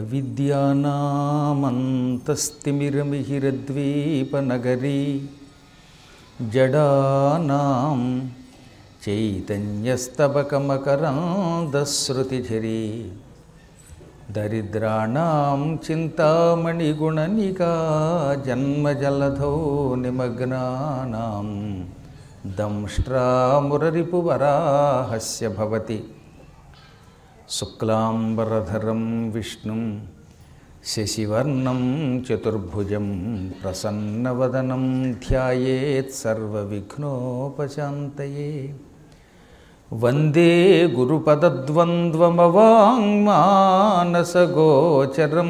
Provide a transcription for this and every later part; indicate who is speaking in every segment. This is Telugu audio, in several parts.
Speaker 1: అవిద్యానామంతస్తిమిరమిహిరద్వీపనగరీ జడానాం చైతన్యస్తబకమకరాంధశ్రుతిఝరీ దరిద్రాణం చింతామణిగుణనికా జన్మజలధౌ నిమగ్నానాం దంష్ట్రామురరిపువరాహస్య భవతి శుక్లాంబరధరం విష్ణుం శశివర్ణం చతుర్భుజం ప్రసన్నవదనం ధ్యాయేత్ సర్వవిఘ్నోపశాంతయే వందే గురుపదద్వంద్వమవాङ्మానసగోచరం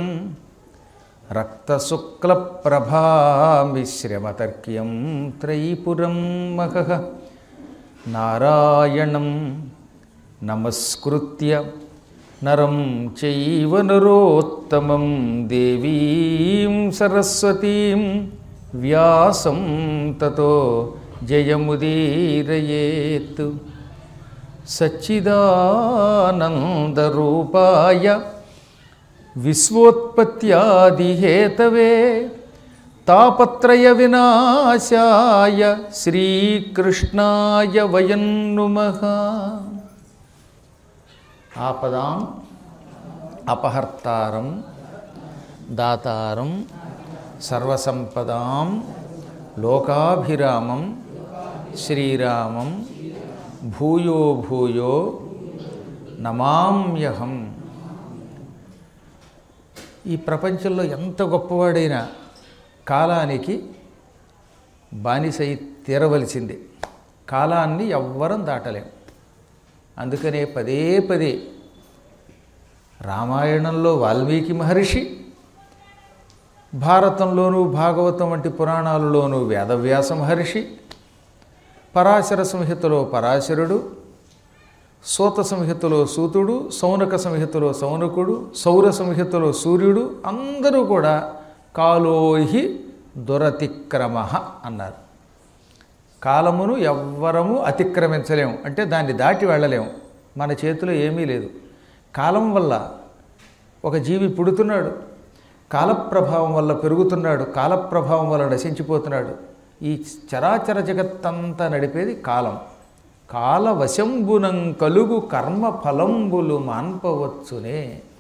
Speaker 1: రక్తశుక్లప్రభామిశ్రమతర్క్యం త్రైపురం మహః నారాయణం నమస్కృత్య నరం చైవ నరోత్తమం దేవీం సరస్వతీం వ్యాసం తతో జయముదీరయేత్ సచ్చిదానందరూపాయ విశ్వోత్పత్యాదిహేతవే తాపత్రయ వినాశాయ శ్రీకృష్ణాయ వయం నుమః ఆపదాం అపహర్తారం దాతారం సర్వసంపదాం లోకాభిరామం శ్రీరామం భూయో భూయో నమామ్యహం ఈ ప్రపంచంలో ఎంత గొప్పవాడైనా కాలానికి బానిసై తీరవలసిందే కాలాన్ని ఎవ్వరం దాటలేం అందుకనే పదే పదే రామాయణంలో వాల్మీకి మహర్షి భారతంలోనూ భాగవతం వంటి పురాణాలలోనూ వేదవ్యాస మహర్షి పరాశర సంహితలో పరాశరుడు సూత సంహితలో సూతుడు సౌనక సంహితలో సౌనకుడు సౌర సంహితలో సూర్యుడు అందరూ కూడా కాలోహి దురతిక్రమ అన్నారు కాలమును ఎవ్వరము అతిక్రమించలేము అంటే దాన్ని దాటి వెళ్ళలేము మన చేతిలో ఏమీ లేదు కాలం వల్ల ఒక జీవి పుడుతున్నాడు కాలప్రభావం వల్ల పెరుగుతున్నాడు కాలప్రభావం వల్ల నశించిపోతున్నాడు ఈ చరాచర జగత్తంతా నడిపేది కాలం కాలవశంబునం కలుగు కర్మ ఫలంబులు మాన్పవచ్చునే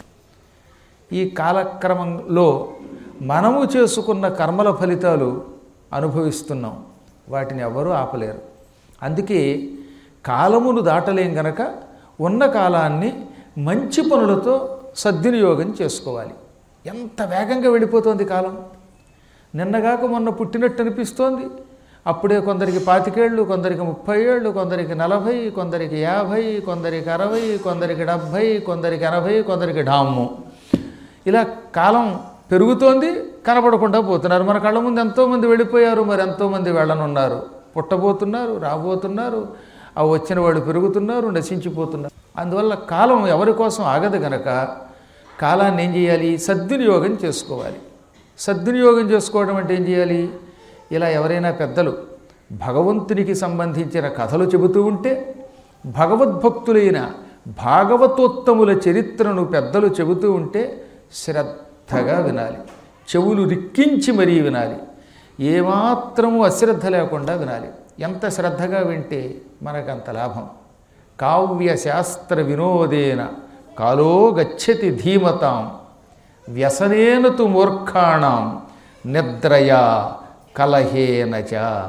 Speaker 1: ఈ కాలక్రమంలో మనము చేసుకున్న కర్మల ఫలితాలు అనుభవిస్తున్నాం వాటిని ఎవరూ ఆపలేరు అందుకే కాలమును దాటలేం గనక ఉన్న కాలాన్ని మంచి పనులతో సద్వినియోగం చేసుకోవాలి ఎంత వేగంగా వెళ్ళిపోతుంది కాలం నిన్నగాక మొన్న పుట్టినట్టు అనిపిస్తోంది అప్పుడే కొందరికి పాతికేళ్ళు కొందరికి ముప్పై ఏళ్ళు కొందరికి నలభై కొందరికి యాభై కొందరికి అరవై కొందరికి డెబ్భై కొందరికి ఎనభై కొందరికి డామ్ము ఇలా కాలం పెరుగుతోంది కనపడకుండా పోతున్నారు మన కళ్ళ ముందు ఎంతోమంది వెళ్ళిపోయారు మరి ఎంతోమంది వెళ్ళనున్నారు పుట్టబోతున్నారు రాబోతున్నారు ఆ వచ్చిన వాళ్ళు పెరుగుతున్నారు నశించిపోతున్నారు అందువల్ల కాలం ఎవరి కోసం ఆగదు గనక కాలాన్ని ఏం చేయాలి సద్వినియోగం చేసుకోవాలి సద్వినియోగం చేసుకోవడం అంటే ఏం చేయాలి ఇలా ఎవరైనా పెద్దలు భగవంతునికి సంబంధించిన కథలు చెబుతూ ఉంటే భగవద్భక్తులైన భాగవతోత్తముల చరిత్రను పెద్దలు చెబుతూ ఉంటే శ్రద్ధగా వినాలి చెవులు రిక్కించి మరీ వినాలి ఏమాత్రము అశ్రద్ధ లేకుండా వినాలి ఎంత శ్రద్ధగా వింటే మనకంత లాభం కావ్య శాస్త్ర వినోదేన కాలో గచ్చతి ధీమతాం వ్యసనేన తు మూర్ఖాణం నిద్రయా కలహేనచ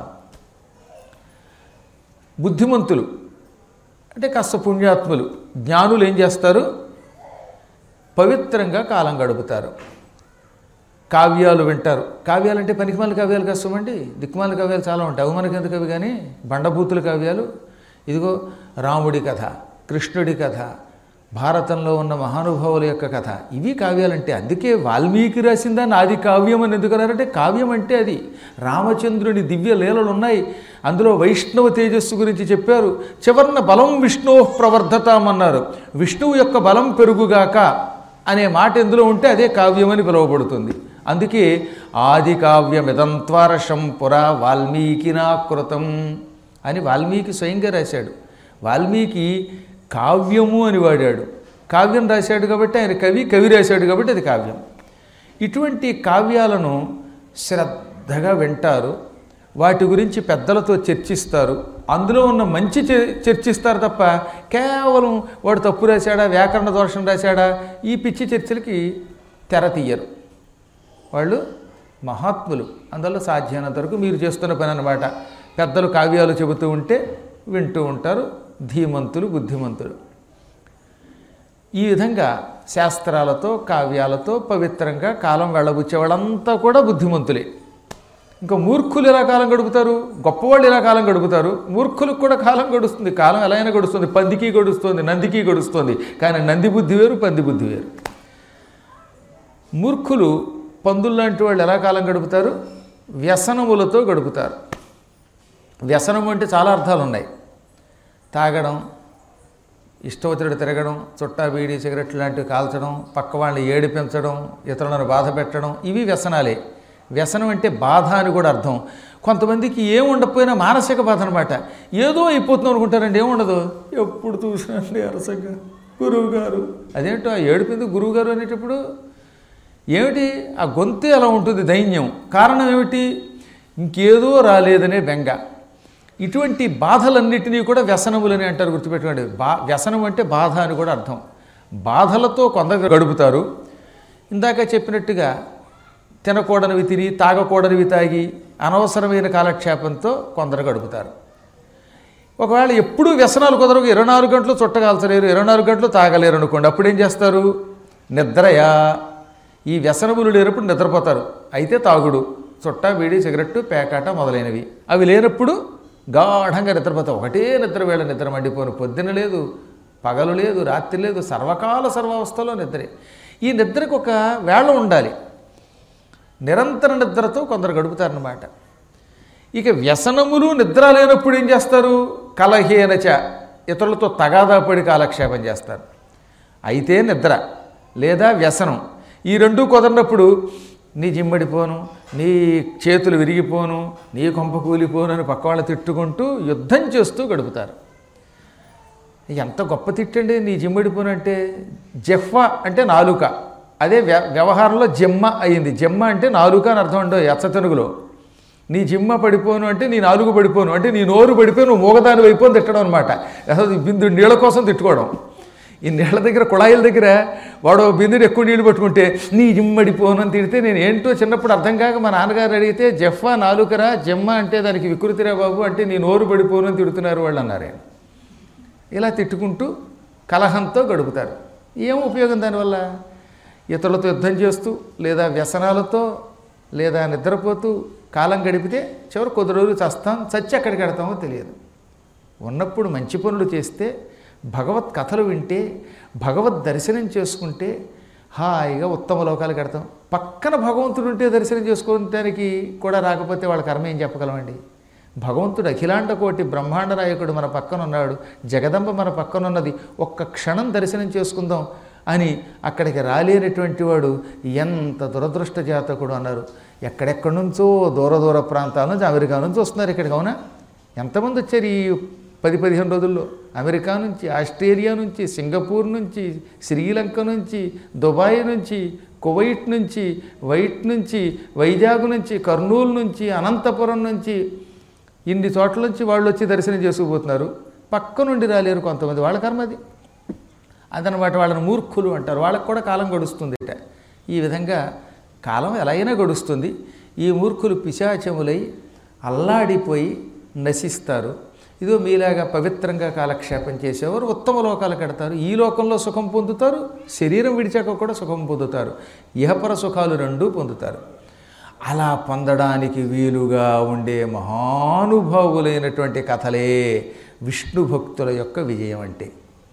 Speaker 1: బుద్ధిమంతులు అంటే కాస్త పుణ్యాత్ములు జ్ఞానులు ఏం చేస్తారు పవిత్రంగా కాలం గడుపుతారు కావ్యాలు వింటారు కావ్యాలు అంటే పనికిమాల కావ్యాలు కష్టమండి దిక్కుమాల కావ్యాలు చాలా ఉంటాయి అవి మనకి ఎందుకు అవి కానీ బండబూతుల కావ్యాలు ఇదిగో రాముడి కథ కృష్ణుడి కథ భారతంలో ఉన్న మహానుభావుల యొక్క కథ ఇవి కావ్యాలంటే అందుకే వాల్మీకి రాసిందాన్ని ఆది కావ్యం అని ఎందుకన్నారంటే కావ్యం అంటే అది రామచంద్రుని దివ్య లీలలు ఉన్నాయి అందులో వైష్ణవ తేజస్సు గురించి చెప్పారు చివరన బలం విష్ణు ప్రవర్ధతామన్నారు విష్ణువు యొక్క బలం పెరుగుగాక అనే మాట ఎందులో ఉంటే అదే కావ్యమని పిలువబడుతుంది అందుకే ఆది కావ్యమిదంత్వారషం పురా వాల్మీకినాకృతం అని వాల్మీకి స్వయంగా రాశాడు వాల్మీకి కావ్యము అని వాడాడు కావ్యం రాశాడు కాబట్టి ఆయన కవి కవి రాశాడు కాబట్టి అది కావ్యం ఇటువంటి కావ్యాలను శ్రద్ధగా వింటారు వాటి గురించి పెద్దలతో చర్చిస్తారు అందులో ఉన్న మంచి చే- చర్చిస్తారు తప్ప కేవలం వాడు తప్పు రాశాడా వ్యాకరణ దోషం రాశాడా ఈ పిచ్చి చర్చలకి తెర తీయరు వాళ్ళు మహాత్ములు అందులో సాధ్యమైనంత వరకు మీరు చేస్తున్న పని అనమాట పెద్దలు కావ్యాలు చెబుతూ ఉంటే వింటూ ఉంటారు ధీమంతులు బుద్ధిమంతులు ఈ విధంగా శాస్త్రాలతో కావ్యాలతో పవిత్రంగా కాలం వెళ్ళబుచ్చే వాళ్ళంతా కూడా బుద్ధిమంతులే ఇంకా మూర్ఖులు ఎలా కాలం గడుపుతారు గొప్పవాళ్ళు ఎలా కాలం గడుపుతారు మూర్ఖులకు కూడా కాలం గడుస్తుంది కాలం ఎలా అయినా గడుస్తుంది పందికి గడుస్తుంది నందికి గడుస్తుంది కానీ నంది బుద్ధి వేరు పంది బుద్ధి వేరు మూర్ఖులు పందుల్లాంటి వాళ్ళు ఎలా కాలం గడుపుతారు వ్యసనములతో గడుపుతారు వ్యసనం అంటే చాలా అర్థాలు ఉన్నాయి తాగడం ఇష్టవతుడు తిరగడం చుట్టా బీడి సిగరెట్ లాంటివి కాల్చడం పక్క వాళ్ళని ఏడిపించడం ఇతరులను బాధ పెట్టడం ఇవి వ్యసనాలే వ్యసనం అంటే బాధ అని కూడా అర్థం కొంతమందికి ఏం ఉండకపోయినా మానసిక బాధ అనమాట ఏదో అయిపోతున్నాం అనుకుంటారండి ఏముండదు ఎప్పుడు చూసినండి అరసంగా గురువు గారు అదేంటో ఆ ఏడిపింది గురువు గారు అనేటప్పుడు ఏమిటి ఆ గొంతే అలా ఉంటుంది దైన్యం కారణం ఏమిటి ఇంకేదో రాలేదనే బెంగ ఇటువంటి బాధలన్నిటినీ కూడా వ్యసనములని అంటారు గుర్తుపెట్టుకోండి బా వ్యసనం అంటే బాధ అని కూడా అర్థం బాధలతో కొందరు గడుపుతారు ఇందాక చెప్పినట్టుగా తినకూడనివి తిని తాగకూడనివి తాగి అనవసరమైన కాలక్షేపంతో కొందరు గడుపుతారు ఒకవేళ ఎప్పుడూ వ్యసనాలు కుదరవు ఇరవై నాలుగు గంటలు చుట్టగాల్చలేరు ఇరవై నాలుగు గంటలు తాగలేరు అనుకోండి అప్పుడు ఏం చేస్తారు నిద్రయా ఈ వ్యసనములు లేనప్పుడు నిద్రపోతారు అయితే తాగుడు చుట్ట బీడి సిగరెట్టు పేకాట మొదలైనవి అవి లేనప్పుడు గాఢంగా నిద్రపోతారు ఒకటే నిద్ర వేళ నిద్ర మండిపోను పొద్దున లేదు పగలు లేదు రాత్రి లేదు సర్వకాల సర్వావస్థలో నిద్రే ఈ నిద్రకు ఒక వేళ ఉండాలి నిరంతర నిద్రతో కొందరు గడుపుతారన్నమాట ఇక వ్యసనములు నిద్ర లేనప్పుడు ఏం చేస్తారు కలహీనచ ఇతరులతో తగాదా పడి కాలక్షేపం చేస్తారు అయితే నిద్ర లేదా వ్యసనం ఈ రెండు కుదరినప్పుడు నీ జిమ్మడిపోను నీ చేతులు విరిగిపోను నీ కొంప కూలిపోను అని పక్క వాళ్ళు తిట్టుకుంటూ యుద్ధం చేస్తూ గడుపుతారు ఎంత గొప్ప తిట్టండి నీ జిమ్మడిపోను అంటే జెఫ్వ అంటే నాలుక అదే వ్య వ్యవహారంలో జిమ్మ అయింది జిమ్మ అంటే నాలుక అని అర్థం ఉండవు ఎచ్చ తెలుగులో నీ జిమ్మ పడిపోను అంటే నీ నాలుగు పడిపోను అంటే నీ నోరు పడిపోయి నువ్వు మూగదాని వైపు అని తిట్టడం అనమాట అసలు బిందు నీళ్ళ కోసం తిట్టుకోవడం ఈ నీళ్ళ దగ్గర కుళాయిల దగ్గర వాడు బిందుని ఎక్కువ నీళ్లు పట్టుకుంటే నీ జిమ్మడిపోను అని తిడితే నేను ఏంటో చిన్నప్పుడు అర్థం కాక మా నాన్నగారు అడిగితే జెఫ్ఫా నాలుకరా జమ్మ అంటే దానికి వికృతిరా బాబు అంటే నీ నోరు పడిపోను అని తిడుతున్నారు వాళ్ళు అన్నారు ఆయన ఇలా తిట్టుకుంటూ కలహంతో గడుపుతారు ఏం ఉపయోగం దానివల్ల ఇతరులతో యుద్ధం చేస్తూ లేదా వ్యసనాలతో లేదా నిద్రపోతూ కాలం గడిపితే చివరి కొద్ది రోజులు చస్తాం చచ్చి ఎక్కడికి వెడతామో తెలియదు ఉన్నప్పుడు మంచి పనులు చేస్తే భగవత్ కథలు వింటే భగవత్ దర్శనం చేసుకుంటే హాయిగా ఉత్తమ లోకాలకు వెడతాం పక్కన భగవంతుడు ఉంటే దర్శనం చేసుకోవడానికి కూడా రాకపోతే వాళ్ళ కర్మ ఏం చెప్పగలమండి భగవంతుడు అఖిలాండ కోటి బ్రహ్మాండ నాయకుడు మన పక్కన ఉన్నాడు జగదంబ మన పక్కన ఉన్నది ఒక్క క్షణం దర్శనం చేసుకుందాం అని అక్కడికి రాలేనటువంటి వాడు ఎంత దురదృష్ట జాతకుడు అన్నారు ఎక్కడెక్కడి నుంచో దూర దూర ప్రాంతాల నుంచి అమెరికా నుంచి వస్తున్నారు ఇక్కడికి అవునా ఎంతమంది వచ్చారు ఈ పది పదిహేను రోజుల్లో అమెరికా నుంచి ఆస్ట్రేలియా నుంచి సింగపూర్ నుంచి శ్రీలంక నుంచి దుబాయ్ నుంచి కువైట్ నుంచి వైట్ నుంచి వైజాగ్ నుంచి కర్నూలు నుంచి అనంతపురం నుంచి ఇన్ని చోట్ల నుంచి వాళ్ళు వచ్చి దర్శనం చేసుకుపోతున్నారు పక్క నుండి రాలేరు కొంతమంది వాళ్ళ కర్మ అది అదనమాట వాళ్ళని మూర్ఖులు అంటారు వాళ్ళకు కూడా కాలం గడుస్తుంది ఇట ఈ విధంగా కాలం ఎలా అయినా గడుస్తుంది ఈ మూర్ఖులు పిశాచములై అల్లాడిపోయి నశిస్తారు ఇదో మీలాగా పవిత్రంగా కాలక్షేపం చేసేవారు ఉత్తమ లోకాలు కడతారు ఈ లోకంలో సుఖం పొందుతారు శరీరం విడిచాక కూడా సుఖం పొందుతారు ఇహపర సుఖాలు రెండూ పొందుతారు అలా పొందడానికి వీలుగా ఉండే మహానుభావులైనటువంటి కథలే విష్ణు భక్తుల యొక్క విజయం అంటే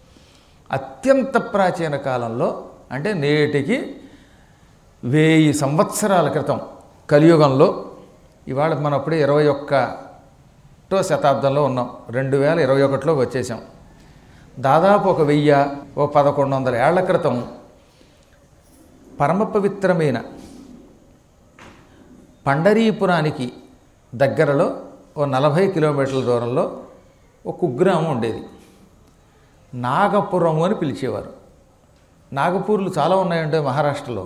Speaker 1: అత్యంత ప్రాచీన కాలంలో అంటే నేటికి వెయ్యి సంవత్సరాల క్రితం కలియుగంలో ఇవాళ మనం అప్పుడే ఇరవై ఒక్కటో శతాబ్దంలో ఉన్నాం రెండు వేల ఇరవై ఒకటిలోకి వచ్చేసాం దాదాపు ఒక వెయ్యి ఓ పదకొండు వందల ఏళ్ల క్రితం పరమ పవిత్రమైన పండరీపురానికి దగ్గరలో ఓ నలభై కిలోమీటర్ల దూరంలో ఒక కుగ్రామం ఉండేది నాగపురము అని పిలిచేవారు నాగపూర్లు చాలా ఉన్నాయండి మహారాష్ట్రలో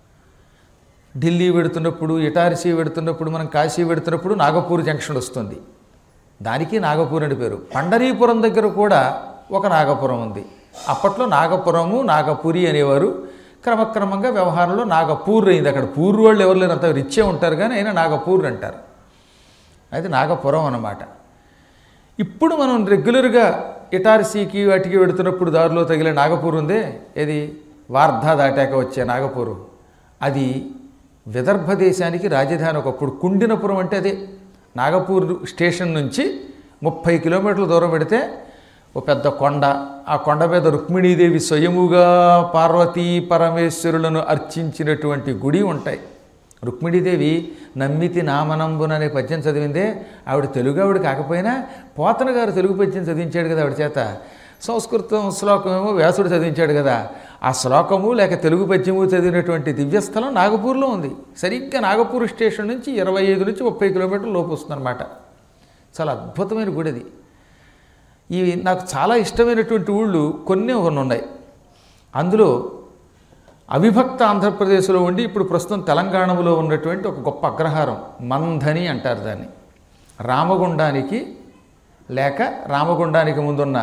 Speaker 1: ఢిల్లీ వెడుతున్నప్పుడు ఇటారసీ వెడుతున్నప్పుడు మనం కాశీ వెడుతున్నప్పుడు నాగపూర్ జంక్షన్ వస్తుంది దానికి నాగపూర్ అని పేరు పండరీపురం దగ్గర కూడా ఒక నాగపురం ఉంది అప్పట్లో నాగపురము నాగపురి అనేవారు క్రమక్రమంగా వ్యవహారంలో నాగపూర్ అయింది అక్కడ పూర్ వాళ్ళు ఎవరు లేరు అంత రిచ్చే ఉంటారు కానీ అయినా నాగపూర్ అంటారు అది నాగపురం అన్నమాట ఇప్పుడు మనం రెగ్యులర్గా ఇటార్సీకి వాటికి వెడుతున్నప్పుడు దారిలో తగిలే నాగపూర్ ఉందే ఏది వార్ధా దాటాక వచ్చే నాగపూర్ అది విదర్భ దేశానికి రాజధాని ఒకప్పుడు కుండినపురం అంటే అదే నాగపూర్ స్టేషన్ నుంచి ముప్పై కిలోమీటర్ల దూరం పెడితే ఓ పెద్ద కొండ ఆ కొండ మీద రుక్మిణీదేవి స్వయముగా పార్వతీ పరమేశ్వరులను అర్చించినటువంటి గుడి ఉంటాయి రుక్మిణీదేవి నమ్మితి నామనంబున అనే పద్యం చదివిందే ఆవిడ తెలుగు ఆవిడ కాకపోయినా పోతన గారు తెలుగు పద్యం చదివించాడు కదా ఆవిడ చేత సంస్కృతం శ్లోకమేమో వ్యాసుడు చదివించాడు కదా ఆ శ్లోకము లేక తెలుగు పద్యము చదివినటువంటి దివ్యస్థలం నాగపూర్లో ఉంది సరిగ్గా నాగపూర్ స్టేషన్ నుంచి ఇరవై ఐదు నుంచి ముప్పై కిలోమీటర్ల లోపు వస్తుందన్నమాట చాలా అద్భుతమైన గుడి అది ఈ నాకు చాలా ఇష్టమైనటువంటి ఊళ్ళు కొన్ని కొన్ని ఉన్నాయి అందులో అవిభక్త ఆంధ్రప్రదేశ్లో ఉండి ఇప్పుడు ప్రస్తుతం తెలంగాణలో ఉన్నటువంటి ఒక గొప్ప అగ్రహారం మంధని అంటారు దాన్ని రామగుండానికి లేక రామగుండానికి ముందున్న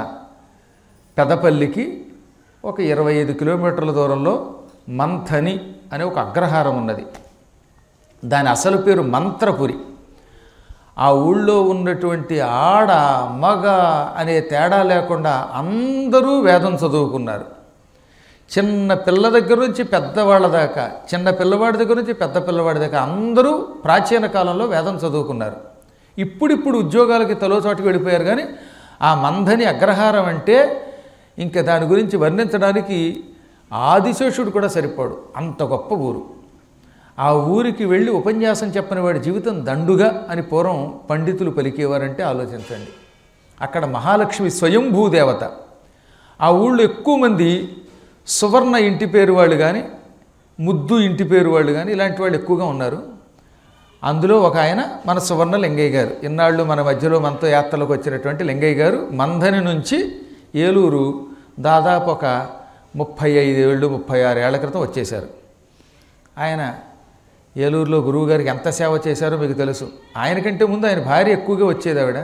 Speaker 1: పెదపల్లికి ఒక ఇరవై ఐదు కిలోమీటర్ల దూరంలో మంథని అనే ఒక అగ్రహారం ఉన్నది దాని అసలు పేరు మంత్రపురి ఆ ఊళ్ళో ఉన్నటువంటి ఆడ మగ అనే తేడా లేకుండా అందరూ వేదం చదువుకున్నారు చిన్న పిల్ల దగ్గర నుంచి పెద్దవాళ్ళ దాకా చిన్న పిల్లవాడి దగ్గర నుంచి పెద్ద పిల్లవాడి దాకా అందరూ ప్రాచీన కాలంలో వేదం చదువుకున్నారు ఇప్పుడిప్పుడు ఉద్యోగాలకి తలో చోటుకి వెళ్ళిపోయారు కానీ ఆ మందని అగ్రహారం అంటే ఇంకా దాని గురించి వర్ణించడానికి ఆదిశేషుడు కూడా సరిపోడు అంత గొప్ప ఊరు ఆ ఊరికి వెళ్ళి ఉపన్యాసం చెప్పని వాడి జీవితం దండుగా అని పూర్వం పండితులు పలికేవారంటే ఆలోచించండి అక్కడ మహాలక్ష్మి స్వయంభూదేవత ఆ ఊళ్ళో ఎక్కువ మంది సువర్ణ ఇంటి పేరు వాళ్ళు కానీ ముద్దు ఇంటి పేరు వాళ్ళు కానీ ఇలాంటి వాళ్ళు ఎక్కువగా ఉన్నారు అందులో ఒక ఆయన మన సువర్ణ లింగయ్య గారు ఇన్నాళ్ళు మన మధ్యలో మనతో యాత్రలకు వచ్చినటువంటి లింగయ్య గారు మందని నుంచి ఏలూరు దాదాపు ఒక ముప్పై ఐదు ఏళ్ళు ముప్పై ఆరు ఏళ్ల క్రితం వచ్చేశారు ఆయన ఏలూరులో గురువు గారికి ఎంత సేవ చేశారో మీకు తెలుసు ఆయనకంటే ముందు ఆయన భార్య ఎక్కువగా వచ్చేది ఆవిడ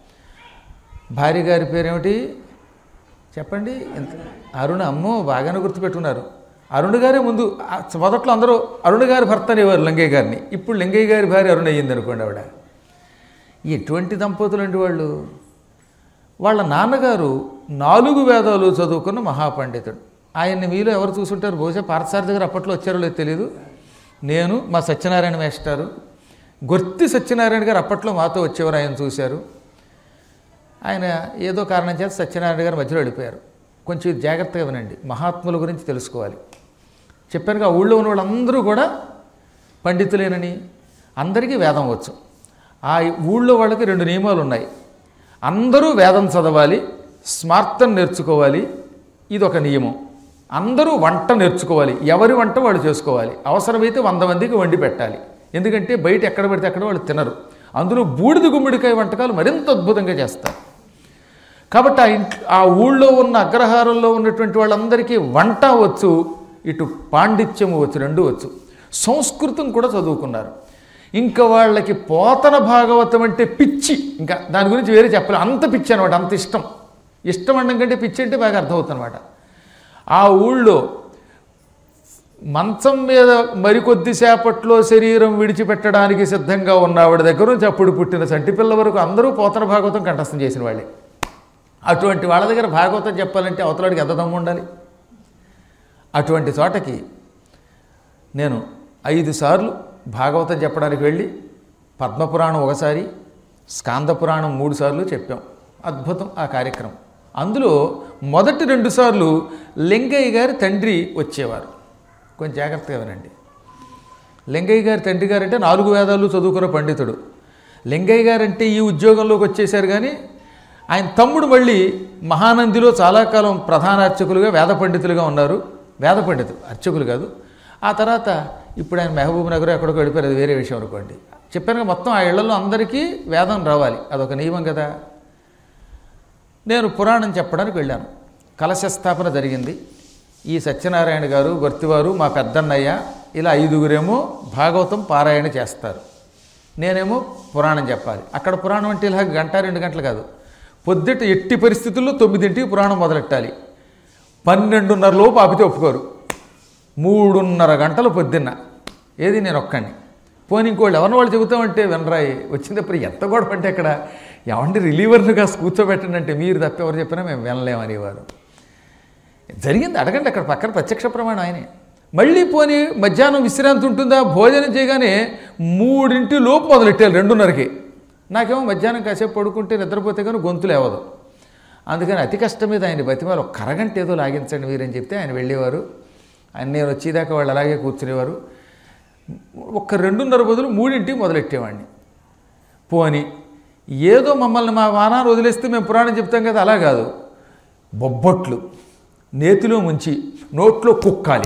Speaker 1: భార్య గారి పేరేమిటి చెప్పండి ఎంత అరుణ అమ్మో బాగానే గుర్తుపెట్టుకున్నారు అరుణ్ గారే ముందు ఆ మొదట్లో అందరూ అరుణ్ గారి భర్త అనేవారు లింగయ్య గారిని ఇప్పుడు లింగయ్య గారి భార్య అరుణ అయ్యింది అనుకోండి ఆవిడ ఎటువంటి దంపతులు అండి వాళ్ళు వాళ్ళ నాన్నగారు నాలుగు వేదాలు చదువుకున్న మహాపండితుడు ఆయన్ని మీలో ఎవరు చూసుంటారు బహుశా పార్థసారి దగ్గర అప్పట్లో వచ్చారో లేదో తెలియదు నేను మా సత్యనారాయణ మేస్టారు గొర్తి సత్యనారాయణ గారు అప్పట్లో మాతో వచ్చేవారు ఆయన చూశారు ఆయన ఏదో కారణం చేత సత్యనారాయణ గారు మధ్యలో వెళ్ళిపోయారు కొంచెం జాగ్రత్తగా వినండి మహాత్ముల గురించి తెలుసుకోవాలి చెప్పానుగా ఆ ఊళ్ళో ఉన్న వాళ్ళందరూ కూడా పండితులేనని అందరికీ వేదం వచ్చు ఆ ఊళ్ళో వాళ్ళకి రెండు నియమాలు ఉన్నాయి అందరూ వేదం చదవాలి స్మార్థం నేర్చుకోవాలి ఇది ఒక నియమం అందరూ వంట నేర్చుకోవాలి ఎవరి వంట వాళ్ళు చేసుకోవాలి అవసరమైతే వంద మందికి వండి పెట్టాలి ఎందుకంటే బయట ఎక్కడ పడితే అక్కడ వాళ్ళు తినరు అందులో బూడిద గుమ్మడికాయ వంటకాలు మరింత అద్భుతంగా చేస్తారు కాబట్టి ఆ ఇంట్ ఆ ఊళ్ళో ఉన్న అగ్రహారంలో ఉన్నటువంటి వాళ్ళందరికీ వంట వచ్చు ఇటు పాండిత్యము వచ్చు రెండు వచ్చు సంస్కృతం కూడా చదువుకున్నారు ఇంకా వాళ్ళకి పోతన భాగవతం అంటే పిచ్చి ఇంకా దాని గురించి వేరే చెప్పలే అంత పిచ్చి అనమాట అంత ఇష్టం ఇష్టం అనడం కంటే పిచ్చి అంటే బాగా అర్థమవుతుంది అనమాట ఆ ఊళ్ళో మంచం మీద మరికొద్దిసేపట్లో శరీరం విడిచిపెట్టడానికి సిద్ధంగా ఉన్న ఆవిడ దగ్గర నుంచి అప్పుడు పుట్టిన సంటి పిల్ల వరకు అందరూ పోతన భాగవతం కంఠస్థం చేసిన వాళ్ళే అటువంటి వాళ్ళ దగ్గర భాగవతం చెప్పాలంటే అవతలాడికి ఎంత దమ్ము ఉండాలి అటువంటి చోటకి నేను ఐదు సార్లు భాగవతం చెప్పడానికి వెళ్ళి పద్మపురాణం ఒకసారి స్కాందపురాణం మూడు సార్లు చెప్పాం అద్భుతం ఆ కార్యక్రమం అందులో మొదటి రెండు సార్లు లింగయ్య గారి తండ్రి వచ్చేవారు కొంచెం జాగ్రత్తగా వినండి లింగయ్య గారి తండ్రి గారు అంటే నాలుగు వేదాలు చదువుకున్న పండితుడు లింగయ్య గారు అంటే ఈ ఉద్యోగంలోకి వచ్చేసారు కానీ ఆయన తమ్ముడు మళ్ళీ మహానందిలో చాలా కాలం ప్రధాన అర్చకులుగా వేద పండితులుగా ఉన్నారు వేద పండితులు అర్చకులు కాదు ఆ తర్వాత ఇప్పుడు ఆయన మహబూబ్ నగర్ ఎక్కడికి వెళ్ళిపోయారు అది వేరే విషయం అనుకోండి చెప్పాను మొత్తం ఆ ఇళ్లలో అందరికీ వేదం రావాలి అదొక నియమం కదా నేను పురాణం చెప్పడానికి వెళ్ళాను కలశ స్థాపన జరిగింది ఈ సత్యనారాయణ గారు గొర్తివారు మా పెద్దన్నయ్య ఇలా ఐదుగురేమో భాగవతం పారాయణ చేస్తారు నేనేమో పురాణం చెప్పాలి అక్కడ పురాణం అంటే ఇలా గంట రెండు గంటలు కాదు పొద్దుట ఎట్టి పరిస్థితుల్లో తొమ్మిదింటికి పురాణం మొదలెట్టాలి పన్నెండున్నర లోపు ఆపితే ఒప్పుకోరు మూడున్నర గంటలు పొద్దున్న ఏది నేను ఒక్కడిని పోనీ ఇంకోళ్ళు ఎవరిని వాళ్ళు చెబుతామంటే వినరాయి వచ్చినప్పుడు ఎంత గొడవ అంటే ఇక్కడ ఎవండి రిలీవర్ని కాస్త కూర్చోబెట్టండి అంటే మీరు తప్ప ఎవరు చెప్పినా మేము వినలేమనేవారు జరిగింది అడగండి అక్కడ పక్కన ప్రత్యక్ష ప్రమాణం ఆయనే మళ్ళీ పోనీ మధ్యాహ్నం విశ్రాంతి ఉంటుందా భోజనం చేయగానే మూడింటి లోపు మొదలెట్టారు రెండున్నరకి నాకేమో మధ్యాహ్నం కాసేపు పడుకుంటే నిద్రపోతే కానీ గొంతు లేవదు అందుకని అతి కష్టం మీద ఆయన బతిమాలు ఒక కరగంట ఏదో లాగించండి మీరని చెప్తే ఆయన వెళ్ళేవారు ఆయన నేను వచ్చేదాకా వాళ్ళు అలాగే కూర్చునేవారు ఒక్క రెండున్నర బదులు మూడింటికి మొదలెట్టేవాడిని పోని ఏదో మమ్మల్ని మా వానాన్ని వదిలేస్తే మేము పురాణం చెప్తాం కదా అలా కాదు బొబ్బొట్లు నేతిలో ముంచి నోట్లో కుక్కాలి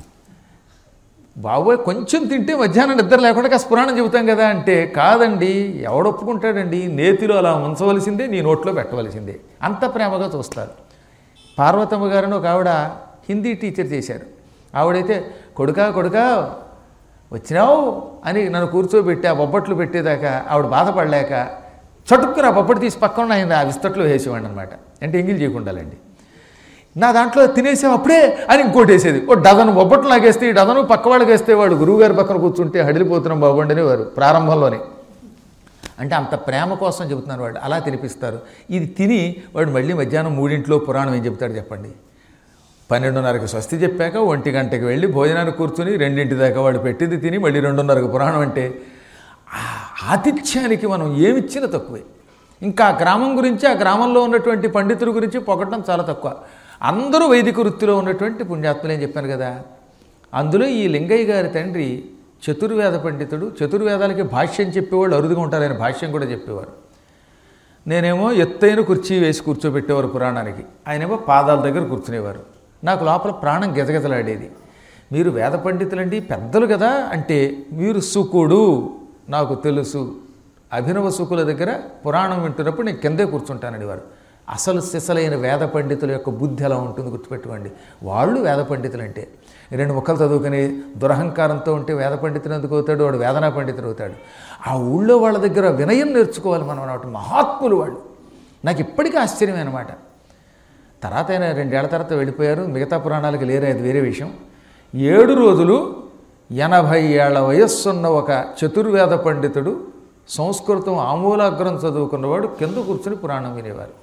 Speaker 1: బాబోయ్ కొంచెం తింటే మధ్యాహ్నం నిద్ర లేకుండా కాస్త పురాణం చెబుతాం కదా అంటే కాదండి ఎవడొప్పుకుంటాడండి నేతిలో అలా ఉంచవలసిందే నీ నోట్లో పెట్టవలసిందే అంత ప్రేమగా చూస్తారు పార్వతమ్మ గారిని ఒక ఆవిడ హిందీ టీచర్ చేశారు ఆవిడైతే కొడుకా కొడుకా వచ్చినావు అని నన్ను కూర్చోబెట్టి ఆ బొబ్బట్లు పెట్టేదాకా ఆవిడ బాధపడలేక చటుక్కున ఆ బొబ్బట్లు తీసి పక్కన ఆయన ఆ విస్తట్లో వేసేవాడిని అనమాట అంటే ఎంగిల్ చేయకుండాలండి నా దాంట్లో తినేసాం అప్పుడే అని ఇంకోటి వేసేది ఓ డజను బొబ్బట్లు నాకేస్తే ఈ డజను పక్క వాళ్ళకి వేస్తే వాడు గురువుగారి పక్కన కూర్చుంటే హడిలిపోతున్నాం బాబు అని వారు ప్రారంభంలోనే అంటే అంత ప్రేమ కోసం చెబుతున్నారు వాడు అలా తినిపిస్తారు ఇది తిని వాడు మళ్ళీ మధ్యాహ్నం మూడింట్లో పురాణం ఏం చెప్తాడు చెప్పండి పన్నెండున్నరకి స్వస్తి చెప్పాక ఒంటి గంటకి వెళ్ళి భోజనానికి కూర్చుని రెండింటి దాకా వాడు పెట్టింది తిని మళ్ళీ రెండున్నరకు పురాణం అంటే ఆ ఆతిథ్యానికి మనం ఏమిచ్చినా తక్కువే ఇంకా ఆ గ్రామం గురించి ఆ గ్రామంలో ఉన్నటువంటి పండితుల గురించి పొగటం చాలా తక్కువ అందరూ వైదిక వృత్తిలో ఉన్నటువంటి పుణ్యాత్ములు అని చెప్పాను కదా అందులో ఈ లింగయ్య గారి తండ్రి చతుర్వేద పండితుడు చతుర్వేదాలకి భాష్యం చెప్పేవాళ్ళు అరుదుగా ఉంటారు ఆయన భాష్యం కూడా చెప్పేవారు నేనేమో ఎత్తైన కుర్చీ వేసి కూర్చోబెట్టేవారు పురాణానికి ఆయనేమో పాదాల దగ్గర కూర్చునేవారు నాకు లోపల ప్రాణం గెజగెజలాడేది మీరు వేద పండితులండి పెద్దలు కదా అంటే మీరు సుకుడు నాకు తెలుసు అభినవ సుకుల దగ్గర పురాణం వింటున్నప్పుడు నేను కిందే కూర్చుంటానండి వారు అసలు సిసలైన వేద పండితుల యొక్క బుద్ధి ఎలా ఉంటుంది గుర్తుపెట్టుకోండి వాళ్ళు వేద పండితులు అంటే రెండు ముక్కలు చదువుకుని దురహంకారంతో ఉంటే వేద పండితులు ఎందుకు అవుతాడు వాడు వేదనా పండితుడు అవుతాడు ఆ ఊళ్ళో వాళ్ళ దగ్గర వినయం నేర్చుకోవాలి మనం అన్నమాట మహాత్ములు వాళ్ళు నాకు ఇప్పటికీ ఆశ్చర్యమే అనమాట తర్వాత ఆయన రెండేళ్ల తర్వాత వెళ్ళిపోయారు మిగతా పురాణాలకు లేరు అది వేరే విషయం ఏడు రోజులు ఎనభై ఏళ్ల వయస్సున్న ఒక చతుర్వేద పండితుడు సంస్కృతం ఆమూలాగ్రం చదువుకున్నవాడు కింద కూర్చుని పురాణం వినేవారు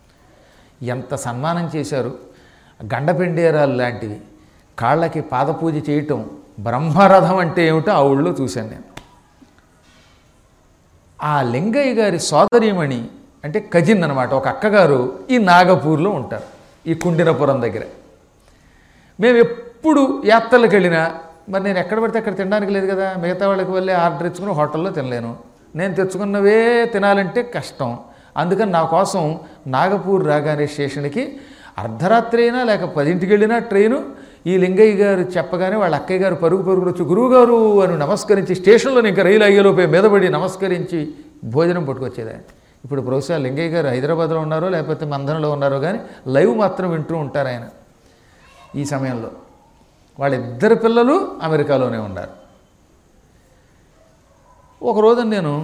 Speaker 1: ఎంత సన్మానం చేశారు గండపెండేరాలు లాంటివి కాళ్ళకి పాదపూజ చేయటం బ్రహ్మరథం అంటే ఏమిటో ఆ ఊళ్ళో చూశాను నేను ఆ లింగయ్య గారి సోదరీమణి అంటే కజిన్ అనమాట ఒక అక్కగారు ఈ నాగపూర్లో ఉంటారు ఈ కుండినపురం దగ్గర మేము ఎప్పుడు యాత్రలకు వెళ్ళినా మరి నేను ఎక్కడ పడితే అక్కడ తినడానికి లేదు కదా మిగతా వాళ్ళకి వెళ్ళి ఆర్డర్ ఇచ్చుకుని హోటల్లో తినలేను నేను తెచ్చుకున్నవే తినాలంటే కష్టం అందుకని నా కోసం నాగపూర్ రాగానే స్టేషన్కి అర్ధరాత్రి అయినా లేక పదింటికి వెళ్ళినా ట్రైను ఈ లింగయ్య గారు చెప్పగానే వాళ్ళ అక్కయ్య గారు పరుగు పరుగులు వచ్చి గురువుగారు అని నమస్కరించి స్టేషన్లో ఇంకా రైలు అయ్యేలోపే మీదపడి నమస్కరించి భోజనం పట్టుకొచ్చేది ఇప్పుడు ప్రొఫెసర్ లింగయ్య గారు హైదరాబాద్లో ఉన్నారో లేకపోతే మందనలో ఉన్నారో కానీ లైవ్ మాత్రం వింటూ ఉంటారు ఆయన ఈ సమయంలో వాళ్ళిద్దరు పిల్లలు అమెరికాలోనే ఉన్నారు ఒక రోజు నేను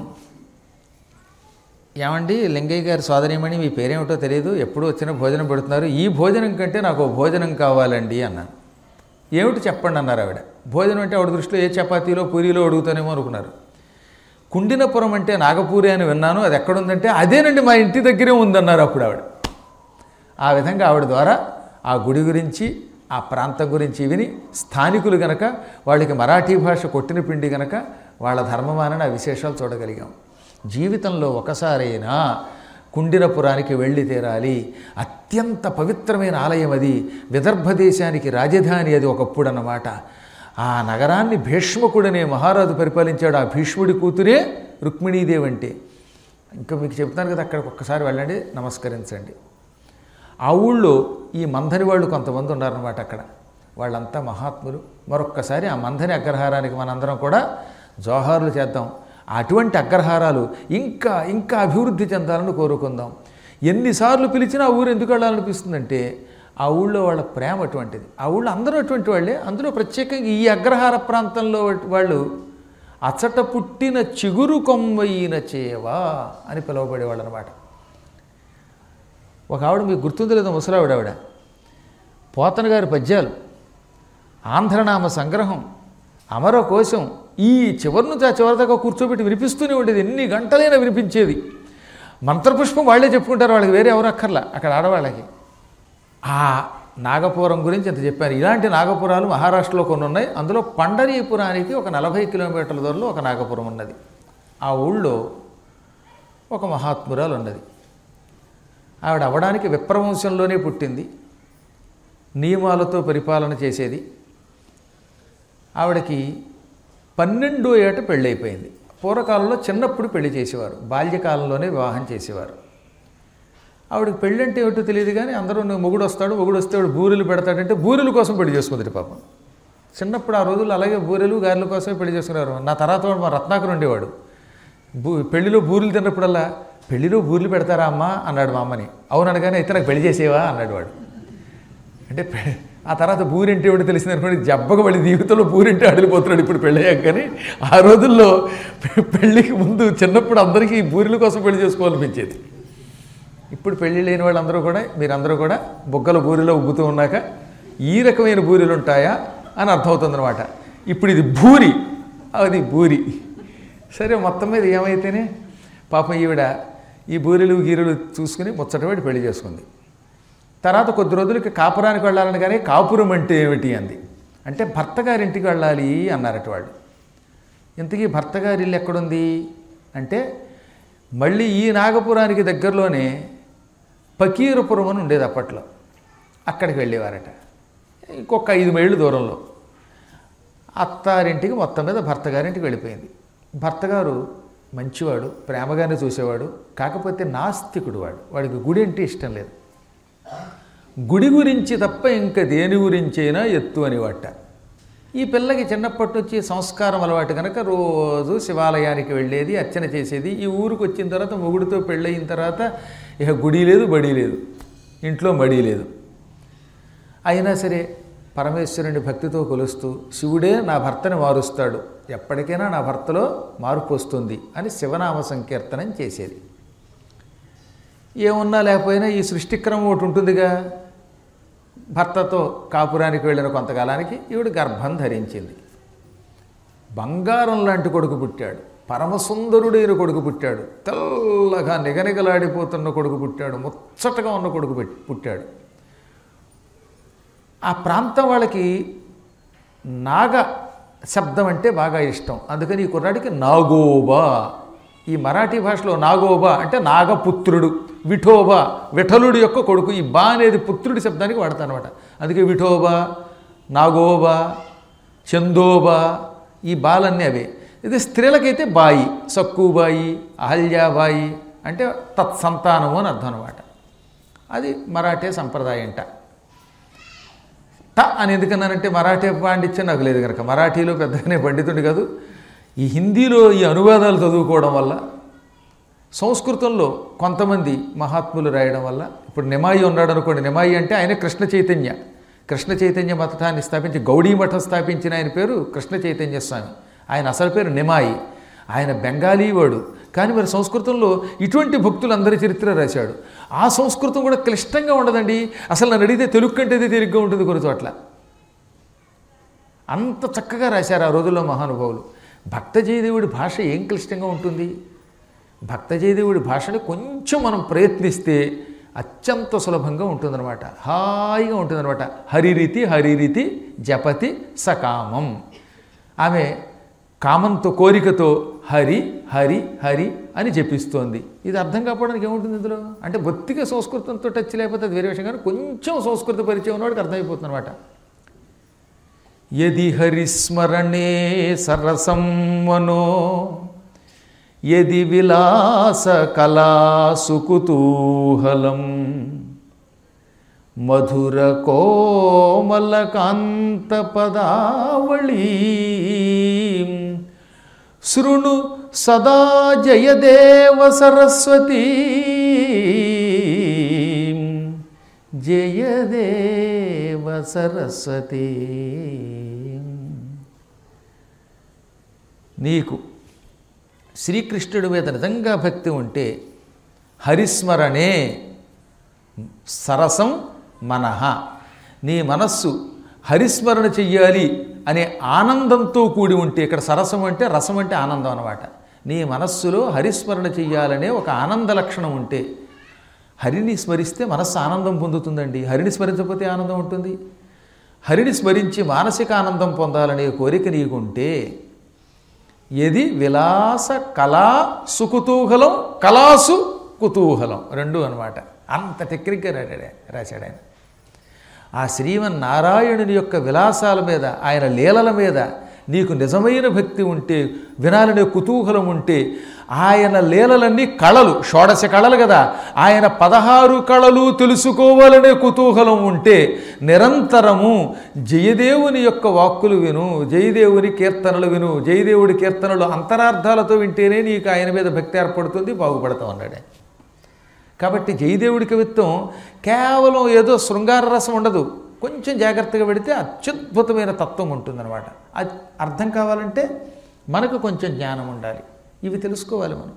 Speaker 1: ఏమండి లింగయ్య గారి సోదరిమణి మీ పేరేమిటో తెలియదు ఎప్పుడు వచ్చినా భోజనం పెడుతున్నారు ఈ భోజనం కంటే నాకు ఓ భోజనం కావాలండి అన్నాను ఏమిటి చెప్పండి అన్నారు ఆవిడ భోజనం అంటే ఆవిడ దృష్టిలో ఏ చపాతీలో పూరీలో అడుగుతానేమో అనుకున్నారు కుండినపురం అంటే నాగపూరి అని విన్నాను అది ఎక్కడుందంటే అదేనండి మా ఇంటి దగ్గరే ఉందన్నారు అప్పుడు ఆవిడ ఆ విధంగా ఆవిడ ద్వారా ఆ గుడి గురించి ఆ ప్రాంతం గురించి విని స్థానికులు గనక వాళ్ళకి మరాఠీ భాష కొట్టిన పిండి గనక వాళ్ళ ధర్మమానని ఆ విశేషాలు చూడగలిగాం జీవితంలో ఒకసారైనా కుండినపురానికి వెళ్ళి తీరాలి అత్యంత పవిత్రమైన ఆలయం అది విదర్భ దేశానికి రాజధాని అది ఒకప్పుడు అన్నమాట ఆ నగరాన్ని భీష్మకుడనే మహారాజు పరిపాలించాడు ఆ భీష్ముడి కూతురే రుక్మిణీదేవి అంటే ఇంకా మీకు చెప్తాను కదా అక్కడికి ఒక్కసారి వెళ్ళండి నమస్కరించండి ఆ ఊళ్ళో ఈ మంథని వాళ్ళు కొంతమంది ఉన్నారన్నమాట అక్కడ వాళ్ళంతా మహాత్ములు మరొక్కసారి ఆ మంథని అగ్రహారానికి మనందరం కూడా జోహార్లు చేద్దాం అటువంటి అగ్రహారాలు ఇంకా ఇంకా అభివృద్ధి చెందాలని కోరుకుందాం ఎన్నిసార్లు పిలిచినా ఆ ఊరు ఎందుకు వెళ్ళాలనిపిస్తుందంటే ఆ ఊళ్ళో వాళ్ళ ప్రేమ అటువంటిది ఆ ఊళ్ళో అందరూ అటువంటి వాళ్ళే అందులో ప్రత్యేకంగా ఈ అగ్రహార ప్రాంతంలో వాళ్ళు అచట పుట్టిన చిగురు కొమ్మయిన చేవా అని పిలువబడేవాళ్ళు అనమాట ఒక ఆవిడ మీకు గుర్తుందో లేదో ముసలావిడ ఆవిడ పోతన గారి పద్యాలు ఆంధ్రనామ సంగ్రహం అమర కోశం ఈ చివరి నుంచి ఆ చివరి దాకా కూర్చోబెట్టి వినిపిస్తూనే ఉండేది ఎన్ని గంటలైనా వినిపించేది మంత్రపుష్పం వాళ్ళే చెప్పుకుంటారు వాళ్ళకి వేరే ఎవరు అక్కర్లా అక్కడ ఆడవాళ్ళకి ఆ నాగపురం గురించి ఇంత చెప్పారు ఇలాంటి నాగపురాలు మహారాష్ట్రలో కొన్ని ఉన్నాయి అందులో పండరీపురానికి ఒక నలభై కిలోమీటర్ల దూరంలో ఒక నాగపురం ఉన్నది ఆ ఊళ్ళో ఒక మహాత్మురాలు ఉన్నది ఆవిడ అవ్వడానికి విప్రవంశంలోనే పుట్టింది నియమాలతో పరిపాలన చేసేది ఆవిడకి పన్నెండో ఏట పెళ్ళైపోయింది పూర్వకాలంలో చిన్నప్పుడు పెళ్లి చేసేవారు బాల్యకాలంలోనే వివాహం చేసేవారు ఆవిడకి పెళ్ళి అంటే ఏమిటో తెలియదు కానీ అందరూ నువ్వు మొగుడు వస్తాడు మొగుడు వస్తే వాడు బూరెలు పెడతాడంటే బూరెల కోసం పెళ్లి చేసుకుంది పాపం చిన్నప్పుడు ఆ రోజుల్లో అలాగే బూరెలు గారెల కోసమే పెళ్లి చేసుకున్నారు నా తర్వాత వాడు మా రత్నాకర్ ఉండేవాడు బూ పెళ్లిలో బూరెలు తిన్నప్పుడల్లా పెళ్లిలో బూరెలు పెడతారా అమ్మా అన్నాడు మా అమ్మని అవును అనగానే అయితే నాకు పెళ్లి చేసేవా అన్నాడు వాడు అంటే పె- ఆ తర్వాత బూరింటి ఏమిటో తెలిసింది అనుకోండి జబ్బగా వెళ్ళి జీవితంలో బూరింటి అడిలిపోతున్నాడు ఇప్పుడు పెళ్ళయ్యాక కానీ ఆ రోజుల్లో పె- పెళ్ళికి ముందు చిన్నప్పుడు అందరికీ ఈ బూరెల కోసం పెళ్లి చేసుకోవాలనిపించేది ఇప్పుడు పెళ్లి లేని వాళ్ళందరూ కూడా మీరందరూ కూడా బుగ్గల బూరిలో ఉబ్బుతూ ఉన్నాక ఈ రకమైన బూరెలు ఉంటాయా అని అర్థమవుతుందన్నమాట ఇప్పుడు ఇది భూరి అది బూరి సరే మొత్తం మీద ఏమైతేనే పాపం ఈవిడ ఈ బూరెలు గీరెలు చూసుకుని ముచ్చటపడి పెళ్లి చేసుకుంది తర్వాత కొద్ది రోజులకి కాపురానికి వెళ్ళాలని కానీ కాపురం అంటే ఏమిటి అంది అంటే భర్త గారింటికి వెళ్ళాలి అన్నారట వాళ్ళు ఇంతకీ భర్త గారి ఇల్లు ఎక్కడుంది అంటే మళ్ళీ ఈ నాగపురానికి దగ్గరలోనే పకీరపురం అని ఉండేది అప్పట్లో అక్కడికి వెళ్ళేవారట ఇంకొక ఐదు మైళ్ళు దూరంలో అత్తారింటికి మొత్తం మీద భర్త గారింటికి వెళ్ళిపోయింది భర్త గారు మంచివాడు ప్రేమగానే చూసేవాడు కాకపోతే నాస్తికుడు వాడు వాడికి గుడి అంటే ఇష్టం లేదు గుడి గురించి తప్ప ఇంకా దేని గురించైనా ఎత్తు అని వాట ఈ పిల్లకి చిన్నప్పటి నుంచి సంస్కారం అలవాటు కనుక రోజు శివాలయానికి వెళ్ళేది అర్చన చేసేది ఈ ఊరికి వచ్చిన తర్వాత మొగుడితో పెళ్ళయిన తర్వాత ఇక గుడి లేదు బడి లేదు ఇంట్లో మడి లేదు అయినా సరే పరమేశ్వరుని భక్తితో కొలుస్తూ శివుడే నా భర్తని మారుస్తాడు ఎప్పటికైనా నా భర్తలో మార్పు వస్తుంది అని శివనామ సంకీర్తనం చేసేది ఏమున్నా లేకపోయినా ఈ సృష్టిక్రమం ఒకటి ఉంటుందిగా భర్తతో కాపురానికి వెళ్ళిన కొంతకాలానికి ఈవిడ గర్భం ధరించింది బంగారం లాంటి కొడుకు పుట్టాడు పరమసుందరుడైన కొడుకు పుట్టాడు తెల్లగా నిగనిగలాడిపోతున్న కొడుకు పుట్టాడు ముచ్చటగా ఉన్న కొడుకు పుట్- పుట్టాడు ఆ ప్రాంతం వాళ్ళకి నాగ శబ్దం అంటే బాగా ఇష్టం అందుకని ఈ కుర్రాడికి నాగోబా ఈ మరాఠీ భాషలో నాగోబా అంటే నాగపుత్రుడు విఠోబా విఠలుడి యొక్క కొడుకు ఈ బా అనేది పుత్రుడి శబ్దానికి వాడతానమాట అందుకే విఠోబా నాగోబా చందోబా ఈ బాలన్నీ అవే ఇది స్త్రీలకైతే బాయి సక్కుబాయి అహల్యాబాయి అంటే తత్సంతానము అని అర్థం అనమాట అది మరాఠీ సంప్రదాయంట ట అని ఎందుకన్నానంటే మరాఠీ పాండిత్యం నాకు లేదు కనుక మరాఠీలో పెద్దగానే పండితుడి కాదు ఈ హిందీలో ఈ అనువాదాలు చదువుకోవడం వల్ల సంస్కృతంలో కొంతమంది మహాత్ములు రాయడం వల్ల ఇప్పుడు నిమాయి ఉన్నాడు అనుకోండి నిమాయి అంటే ఆయన కృష్ణ చైతన్య కృష్ణ చైతన్య మతాన్ని స్థాపించి గౌడీ మఠం స్థాపించిన ఆయన పేరు కృష్ణ చైతన్య స్వామి ఆయన అసలు పేరు నిమాయి ఆయన బెంగాలీ వాడు కానీ మరి సంస్కృతంలో ఇటువంటి భక్తులందరి చరిత్ర రాశాడు ఆ సంస్కృతం కూడా క్లిష్టంగా ఉండదండి అసలు నన్ను అడిగితే తెలుగు కంటేది తేలిగ్గా ఉంటుంది కొన్ని చోట్ల అంత చక్కగా రాశారు ఆ రోజుల్లో మహానుభావులు భక్త జయదేవుడి భాష ఏం క్లిష్టంగా ఉంటుంది భక్త జయదేవుడి భాషని కొంచెం మనం ప్రయత్నిస్తే అత్యంత సులభంగా ఉంటుందన్నమాట హాయిగా ఉంటుందన్నమాట హరిరీతి హరిరీతి జపతి సకామం ఆమె కామంతో కోరికతో హరి హరి హరి అని జపిస్తోంది ఇది అర్థం కాకపోవడానికి ఏముంటుంది ఇందులో అంటే బొత్తిగా సంస్కృతంతో టచ్ లేకపోతే అది వేరే విషయం కానీ కొంచెం సంస్కృత పరిచయం ఉన్నవాడికి అర్థమైపోతుంది అనమాట యది హరిస్మరణే సరసం మనో యది విలాస కళాసు కుతూహలం మధుర కోమల కాంత పదావళీ శృణు సదా జయదేవ సరస్వతీ జయదేవ సరస్వతి నీకు శ్రీకృష్ణుడి మీద నిజంగా భక్తి ఉంటే హరిస్మరణే సరసం మనః నీ మనస్సు హరిస్మరణ చెయ్యాలి అనే ఆనందంతో కూడి ఉంటే ఇక్కడ సరసం అంటే రసం అంటే ఆనందం అన్నమాట నీ మనస్సులో హరిస్మరణ చెయ్యాలనే ఒక ఆనంద లక్షణం ఉంటే హరిని స్మరిస్తే మనస్సు ఆనందం పొందుతుందండి హరిని స్మరించకపోతే ఆనందం ఉంటుంది హరిని స్మరించి మానసిక ఆనందం పొందాలనే కోరిక నీకుంటే ఎది విలాస కళా సుకుతూహలం కళాసు కుతూహలం రెండు అనమాట అంత టెక్నిక్గా రాశాడు రాశాడు ఆయన ఆ శ్రీమన్నారాయణుని యొక్క విలాసాల మీద ఆయన లీలల మీద నీకు నిజమైన భక్తి ఉంటే వినాలనే కుతూహలం ఉంటే ఆయన లీలలన్నీ కళలు షోడశ కళలు కదా ఆయన పదహారు కళలు తెలుసుకోవాలనే కుతూహలం ఉంటే నిరంతరము జయదేవుని యొక్క వాక్కులు విను జయదేవుని కీర్తనలు విను జయదేవుడి కీర్తనలు అంతరార్థాలతో వింటేనే నీకు ఆయన మీద భక్తి ఏర్పడుతుంది బాగుపడతావు అన్నాడు ఆయన. కాబట్టి జయదేవుడి కవిత్వం కేవలం ఏదో శృంగార రసం ఉండదు కొంచెం జాగ్రత్తగా పెడితే అత్యద్భుతమైన తత్వం ఉంటుందన్నమాట అది అర్థం కావాలంటే మనకు కొంచెం జ్ఞానం ఉండాలి ఇవి తెలుసుకోవాలి మనం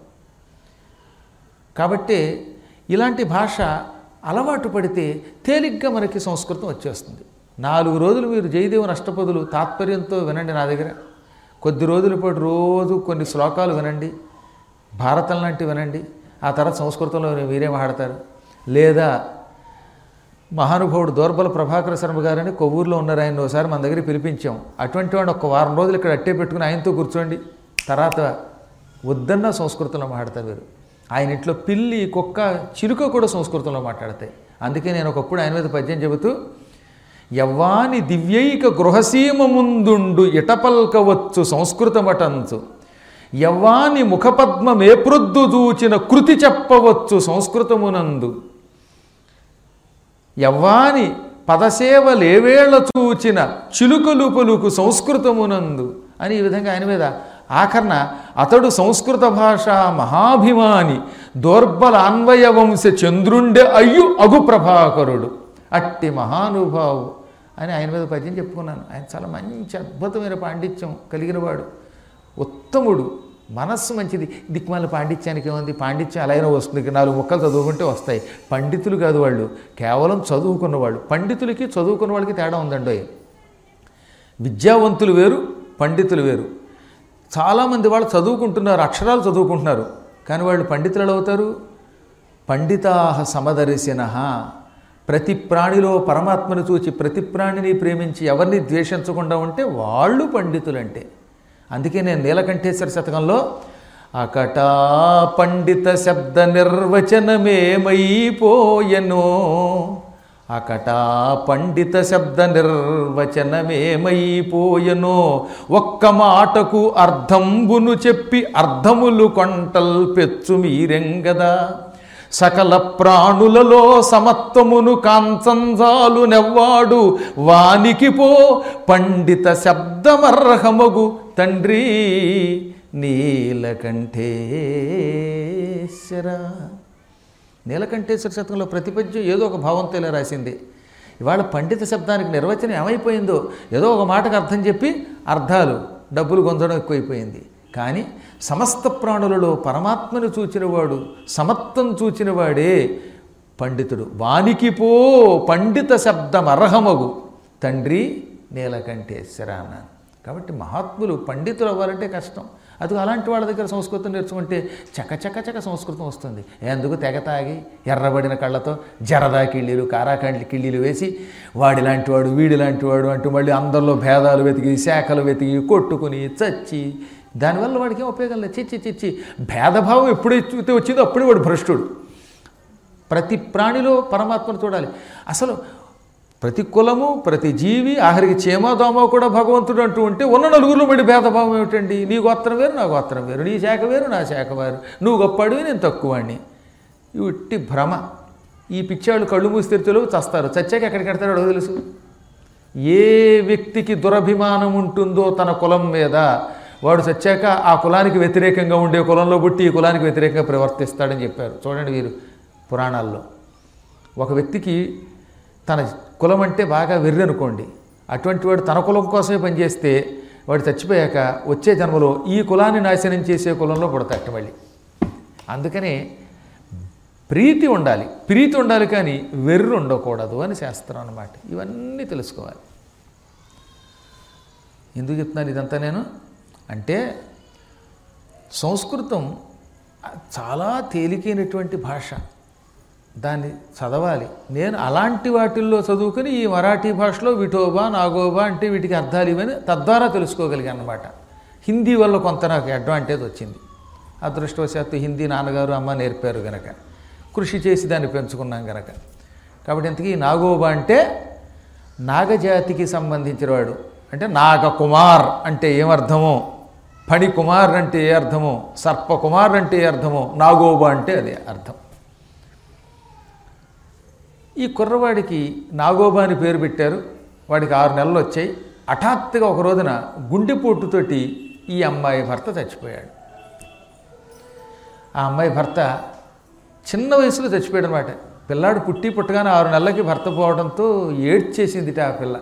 Speaker 1: కాబట్టి ఇలాంటి భాష అలవాటు పడితే తేలిగ్గా మనకి సంస్కృతం వచ్చేస్తుంది నాలుగు రోజులు మీరు జయదేవుని అష్టపదులు తాత్పర్యంతో వినండి నా దగ్గర కొద్ది రోజుల పాటు రోజు కొన్ని శ్లోకాలు వినండి భారతం లాంటివి వినండి ఆ తర్వాత సంస్కృతంలో మీరే మాట్లాడతారు లేదా మహానుభావుడు దోర్బల ప్రభాకర శర్మ గారని కొవ్వూరులో ఉన్నారు ఆయన ఒకసారి మన దగ్గర పిలిపించాం అటువంటి వాడిని ఒక వారం రోజులు ఇక్కడ అట్టే పెట్టుకుని ఆయనతో కూర్చోండి తర్వాత వద్దన్న సంస్కృతంలో మాట్లాడతారు మీరు ఆయన ఇంట్లో పిల్లి కుక్క చిలుక కూడా సంస్కృతంలో మాట్లాడతాయి అందుకే నేను ఒకప్పుడు ఆయన మీద పద్యం చెబుతూ యవ్వాని దివ్యైక గృహసీమ ముందుండు ఇటపల్కవచ్చు సంస్కృతమటంచు యవ్వాని ముఖపద్మమేప్రొద్దు దూచిన కృతి చెప్పవచ్చు సంస్కృతమునందు యవ్వాని పదసేవలేవేళ చూచిన చిలుకలు పలుకు సంస్కృతమునందు అని ఈ విధంగా ఆయన మీద ఆఖరణ అతడు సంస్కృత భాష మహాభిమాని దోర్బల అన్వయ వంశ చంద్రుండే అయ్యు అగు ప్రభాకరుడు అట్టి మహానుభావు అని ఆయన మీద పద్యం చెప్పుకున్నాను ఆయన చాలా మంచి అద్భుతమైన పాండిత్యం కలిగినవాడు ఉత్తముడు మనస్సు మంచిది దిక్మాల పాండిత్యానికి ఏముంది పాండిత్యం అలా అయినా వస్తుంది నాలుగు ముక్కలు చదువుకుంటే వస్తాయి పండితులు కాదు వాళ్ళు కేవలం చదువుకున్న వాళ్ళు పండితులకి చదువుకున్న వాళ్ళకి తేడా ఉందండి విద్యావంతులు వేరు పండితులు వేరు చాలామంది వాళ్ళు చదువుకుంటున్నారు అక్షరాలు చదువుకుంటున్నారు కానీ వాళ్ళు పండితులు ఎలా అవుతారు పండితాహ సమదర్శిన ప్రతి ప్రాణిలో పరమాత్మను చూచి ప్రతి ప్రాణిని ప్రేమించి ఎవరిని ద్వేషించకుండా ఉంటే వాళ్ళు పండితులంటే అందుకే నేను నీలకంఠేశ్వర శతకంలో అకటా పండిత శబ్ద నిర్వచనమేమైపోయనో అకటా పండిత శబ్ద నిర్వచనమేమైపోయనో ఒక్క మాటకు అర్థంబును చెప్పి అర్థములు కొంటల్ పెచ్చు మీరెంగదా సకల ప్రాణులలో సమత్వమును కాంచంజాలు నెవ్వాడు వానికి పో పండిత శబ్దమర్హమగు తండ్రి నీలకంఠేశ్వర నీలకంఠేశ్వర శతకంలో ప్రతిపద్యం ఏదో ఒక భావంతో ఇలా రాసింది ఇవాళ పండిత శబ్దానికి నిర్వచనం ఏమైపోయిందో ఏదో ఒక మాటకు అర్థం చెప్పి అర్థాలు డబ్బులు గొంతడం ఎక్కువైపోయింది కానీ సమస్త ప్రాణులలో పరమాత్మను చూచినవాడు సమత్వం చూచినవాడే పండితుడు వానికి పో పండిత శబ్దం అర్హమగు తండ్రి నీలకంఠేశ్వర అన్నాను కాబట్టి మహాత్ములు పండితులు అవ్వాలంటే కష్టం అది అలాంటి వాళ్ళ దగ్గర సంస్కృతం నేర్చుకుంటే చక చక చక సంస్కృతం వస్తుంది ఎందుకు తెగ తాగి ఎర్రబడిన కళ్ళతో జరదా కిళ్ళీలు కారాకండ్లి కిళ్ళీలు వేసి వాడిలాంటి వాడు వీడిలాంటి వాడు అంటూ మళ్ళీ అందరిలో భేదాలు వెతికి శాఖలు వెతికి కొట్టుకుని చచ్చి దానివల్ల వాడికి ఏం ఉపయోగం లేదు చిచ్చి చిచ్చి భేదభావం ఎప్పుడైతే వచ్చిందో అప్పుడే వాడు భ్రష్టుడు ప్రతి ప్రాణిలో పరమాత్మను చూడాలి అసలు ప్రతి కులము ప్రతి జీవి ఆఖరికి చీమ దోమ కూడా భగవంతుడు అంటూ ఉంటే ఉన్న నలుగురిలో మళ్ళీ భేదభావం ఏమిటండి నీ గోత్రం వేరు నా గోత్రం వేరు నీ శాఖ వేరు నా శాఖ వేరు నువ్వు గొప్పవాడివి నేను తక్కువవాడిని ఇవి ఉట్టి భ్రమ ఈ పిచ్చాళ్ళు కళ్ళు మూసి తెరిచేలో చస్తారు చచ్చాక ఎక్కడికి వెడతారో అడగ తెలుసు ఏ వ్యక్తికి దురభిమానం ఉంటుందో తన కులం మీద వాడు చచ్చాక ఆ కులానికి వ్యతిరేకంగా ఉండే కులంలో పుట్టి ఈ కులానికి వ్యతిరేకంగా ప్రవర్తిస్తాడని చెప్పారు చూడండి వీరు పురాణాల్లో ఒక వ్యక్తికి తన కులం అంటే బాగా వెర్రి అనుకోండి అటువంటి వాడు తన కులం కోసమే పనిచేస్తే వాడు చచ్చిపోయాక వచ్చే జన్మలో ఈ కులాన్ని నాశనం చేసే కులంలో పుడతాట మళ్ళీ అందుకనే ప్రీతి ఉండాలి ప్రీతి ఉండాలి కానీ వెర్రి ఉండకూడదు అని శాస్త్రం అన్నమాట ఇవన్నీ తెలుసుకోవాలి ఎందుకు చెప్తున్నాను ఇదంతా నేను అంటే సంస్కృతం చాలా తేలికైనటువంటి భాష దాన్ని చదవాలి నేను అలాంటి వాటిల్లో చదువుకుని ఈ మరాఠీ భాషలో విఠోబా నాగోబా అంటే వీటికి అర్థాలు ఇవని తద్వారా తెలుసుకోగలిగాను అనమాట హిందీ వల్ల కొంత నాకు అడ్వాంటేజ్ వచ్చింది అదృష్టవశాత్తు హిందీ నాన్నగారు అమ్మ నేర్పారు గనక కృషి చేసి దాన్ని పెంచుకున్నాం గనక కాబట్టి ఇంతకీ నాగోబా అంటే నాగజాతికి సంబంధించినవాడు అంటే నాగకుమార్ అంటే ఏమర్థమో ఫణి కుమార్ అంటే ఏ అర్థమో సర్ప కుమార్ అంటే ఏ అర్థమో నాగోబా అంటే అదే అర్థం ఈ కుర్రవాడికి నాగోబా అని పేరు పెట్టారు వాడికి ఆరు నెలలు వచ్చాయి హఠాత్తుగా ఒక రోజున గుండెపోటుతోటి ఈ అమ్మాయి భర్త చచ్చిపోయాడు ఆ అమ్మాయి భర్త చిన్న వయసులో చచ్చిపోయాడు అనమాట పిల్లాడు పుట్టి పుట్టగానే ఆరు నెలలకి భర్త పోవడంతో ఏడ్చేసిందిట ఆ పిల్ల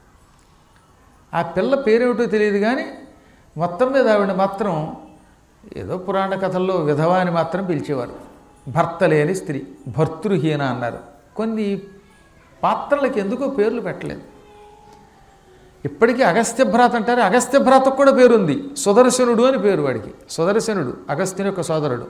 Speaker 1: ఆ పిల్ల పేరేమిటో తెలియదు కానీ మొత్తం మీద ఆవిడ మాత్రం ఏదో పురాణ కథల్లో విధవ అని మాత్రం పిలిచేవారు భర్త లేని స్త్రీ భర్తృహీన అన్నారు కొన్ని పాత్రలకి ఎందుకో పేర్లు పెట్టలేదు ఇప్పటికీ అగస్త్యభ్రాత అంటారు అగస్త్యభ్రాతకు కూడా పేరుంది సుదర్శనుడు అని పేరు వాడికి సుదర్శనుడు అగస్త్యుని యొక్క సోదరుడు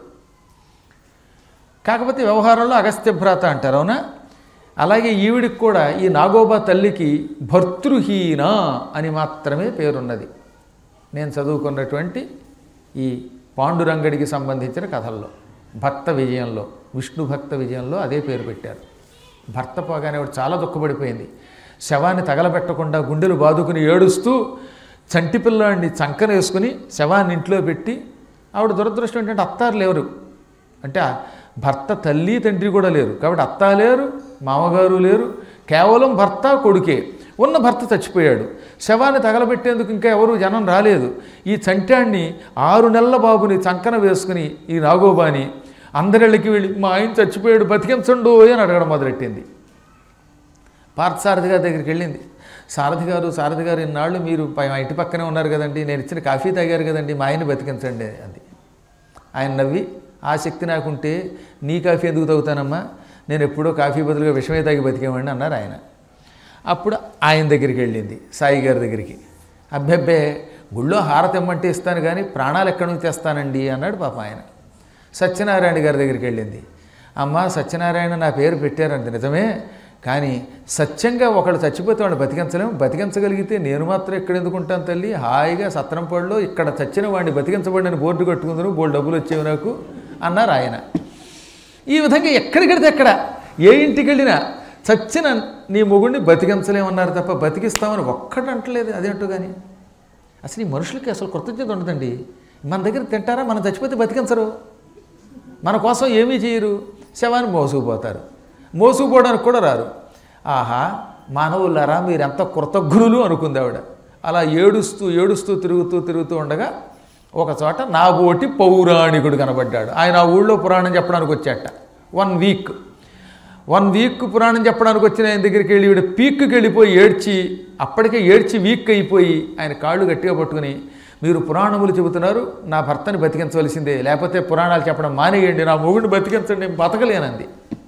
Speaker 1: కాకపోతే వ్యవహారంలో అగస్త్యభ్రాత అంటారు అవునా అలాగే ఈవిడికి కూడా ఈ నాగోబా తల్లికి భర్తృహీన అని మాత్రమే పేరున్నది నేను చదువుకున్నటువంటి ఈ పాండురంగడికి సంబంధించిన కథల్లో భక్త విజయంలో విష్ణు భక్త విజయంలో అదే పేరు పెట్టారు భర్త పోగానే ఆవిడ చాలా దుఃఖపడిపోయింది శవాన్ని తగలబెట్టకుండా గుండెలు బాదుకుని ఏడుస్తూ చంటి పిల్లాడిని చంకన వేసుకుని శవాన్ని ఇంట్లో పెట్టి ఆవిడ దురదృష్టం ఏంటంటే అత్తారు లేరు అంటే ఆ భర్త తల్లి తండ్రి కూడా లేరు కాబట్టి అత్త లేరు మామగారు లేరు కేవలం భర్త కొడుకే ఉన్న భర్త చచ్చిపోయాడు శవాన్ని తగలబెట్టేందుకు ఇంకా ఎవరు జనం రాలేదు ఈ చంటాన్ని ఆరు నెలల బాబుని చంకన వేసుకుని ఈ నాగోబాని అందరిళ్ళకి వెళ్ళి మా ఆయన చచ్చిపోయాడు బతికించండు అని అడగడం మొదలెట్టింది పార్థసారథి గారి దగ్గరికి వెళ్ళింది సారథి గారు సారథి గారు ఇన్నాళ్ళు మీరు పై- మా ఇంటి పక్కనే ఉన్నారు కదండి నేను ఇచ్చిన కాఫీ తాగారు కదండి మా ఆయన బతికించండి అంది ఆయన నవ్వి ఆ శక్తి నాకుంటే నీ కాఫీ ఎందుకు తాగుతానమ్మా నేను ఎప్పుడో కాఫీ బదులుగా విషమే తాగి బతికేవాడిని అన్నారు ఆయన అప్పుడు ఆయన దగ్గరికి వెళ్ళింది సాయి గారి దగ్గరికి అబ్బెబ్బే గుళ్ళో హారతి ఇమ్మంటే ఇస్తాను కానీ ప్రాణాలు ఎక్కడి నుంచి తెస్తానండి అన్నాడు పాప ఆయన సత్యనారాయణ గారి దగ్గరికి వెళ్ళింది అమ్మ సత్యనారాయణ నా పేరు పెట్టారంట నిజమే కానీ సత్యంగా ఒకడు చచ్చిపోతే వాడిని బతికించలేము బతికించగలిగితే నేను మాత్రం ఎక్కడ ఎందుకుంటాను తల్లి హాయిగా సత్రంపాడులో ఇక్కడ చచ్చిన వాడిని బతికించబడిన బోర్డు కట్టుకుందరు బోర్డు డబ్బులు వచ్చేవి నాకు అన్నారు ఆయన ఈ విధంగా ఎక్కడికెడితే ఎక్కడ ఏ ఇంటికి వెళ్ళినా చచ్చిన నీ మొగుడిని బతికించలేమన్నారు తప్ప బతికిస్తామని ఒక్కటి అంటలేదు అదేంటో కానీ అసలు ఈ మనుషులకి అసలు కృతజ్ఞత ఉండదండి మన దగ్గర తింటారా మనం చచ్చిపోతే బతికించరు మన కోసం ఏమీ చేయరు శవాన్ని మోసుకుపోతారు మోసుకుపోవడానికి కూడా రారు ఆహా మానవులారా మీరెంత కృతజ్ఞులు అనుకుంది ఆవిడ అలా ఏడుస్తూ ఏడుస్తూ తిరుగుతూ తిరుగుతూ ఉండగా ఒక చోట నాబోటి పౌరాణికుడు కనబడ్డాడు ఆయన ఆ ఊళ్ళో పురాణం చెప్పడానికి వచ్చాట వన్ వీక్ వన్ వీక్ పురాణం చెప్పడానికి వచ్చిన ఆయన దగ్గరికి వెళ్ళి ఈవిడ పీక్కి వెళ్ళిపోయి ఏడ్చి అప్పటికే ఏడ్చి వీక్ అయిపోయి ఆయన కాళ్ళు గట్టిగా పట్టుకుని మీరు పురాణములు చెబుతున్నారు నా భర్తని బతికించవలసిందే లేకపోతే పురాణాలు చెప్పడం మానేయండి నా మొగుడిని బతికించండి నేను బతకలేనంది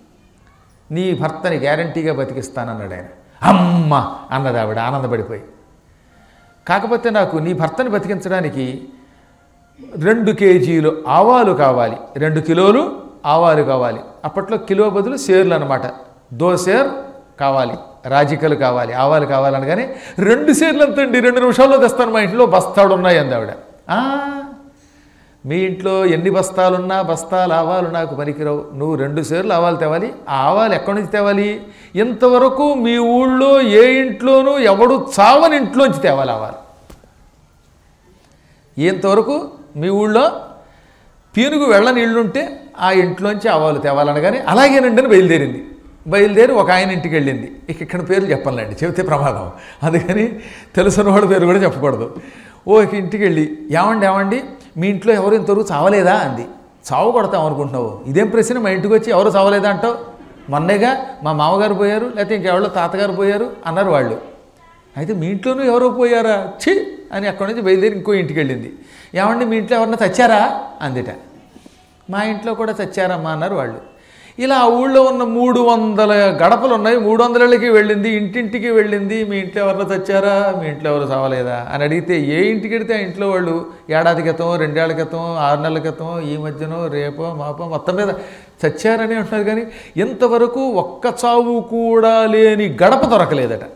Speaker 1: నీ భర్తని గ్యారంటీగా బతికిస్తానన్నాడు ఆయన అమ్మ అన్నది ఆవిడ ఆనందపడిపోయి కాకపోతే నాకు నీ భర్తని బతికించడానికి రెండు కేజీలు ఆవాలు కావాలి రెండు కిలోలు ఆవాలు కావాలి అప్పట్లో కిలో బదులు షేర్లు అనమాట దో షేర్ కావాలి రాజికలు కావాలి ఆవాలు కావాలనగానే రెండు షేర్లు అంతండి రెండు నిమిషాల్లో తెస్తాను మా ఇంట్లో బస్తాలు ఉన్నాయి అంది ఆవిడ "ఆ, మీ ఇంట్లో ఎన్ని బస్తాలున్నా బస్తాలు ఆవాలు నాకు పనికిరావు నువ్వు రెండు సేర్లు ఆవాలు తేవాలి ఆ ఆవాలు ఎక్కడి నుంచి తేవాలి ఇంతవరకు మీ ఊళ్ళో ఏ ఇంట్లోనూ ఎవడు చావని ఇంట్లోంచి తేవాలి ఆవాలు ఇంతవరకు మీ ఊళ్ళో పీనుగు వెళ్ళ నీళ్లుంటే ఆ ఇంట్లోంచి ఆవాలు తేవాలనగానే అలాగేనండి అని బయలుదేరింది బయలుదేరి ఒక ఆయన ఇంటికి వెళ్ళింది ఇక ఇక్కడ పేర్లు చెప్పాలండి చెబితే ప్రమాదం అందుకని తెలుసున్న వాళ్ళ పేరు కూడా చెప్పకూడదు ఓ ఇక ఇంటికి వెళ్ళి ఏమండి ఏమండి మీ ఇంట్లో ఎవరు ఇంతవరకు చావలేదా అంది చావు కొడతాం అనుకుంటున్నావు ఇదేం ప్రశ్న మా ఇంటికి వచ్చి ఎవరు చావలేదా అంటావు మొన్నేగా మా మామగారు పోయారు లేకపోతే ఇంకెవరో తాతగారు పోయారు అన్నారు వాళ్ళు అయితే మీ ఇంట్లోనూ ఎవరో పోయారా ఛీ అని అక్కడి నుంచి బయలుదేరి ఇంకో ఇంటికి వెళ్ళింది ఏమండి మీ ఇంట్లో ఎవరన్నా చచ్చారా అందిట మా ఇంట్లో కూడా చచ్చారమ్మా అన్నారు వాళ్ళు ఇలా ఆ ఊళ్ళో ఉన్న మూడు వందల గడపలు ఉన్నాయి మూడు వందలకి వెళ్ళింది ఇంటింటికి వెళ్ళింది మీ ఇంట్లో ఎవరన్నా చచ్చారా మీ ఇంట్లో ఎవరు చావలేదా అని అడిగితే ఏ ఇంటికి వెడితే ఆ ఇంట్లో వాళ్ళు ఏడాది క్రితం రెండేళ్ల క్రితం ఆరు నెలల క్రితం ఈ మధ్యనో రేపో మాపో మొత్తం మీద చచ్చారని అంటున్నారు కానీ ఇంతవరకు ఒక్క చావు కూడా లేని గడప దొరకలేదట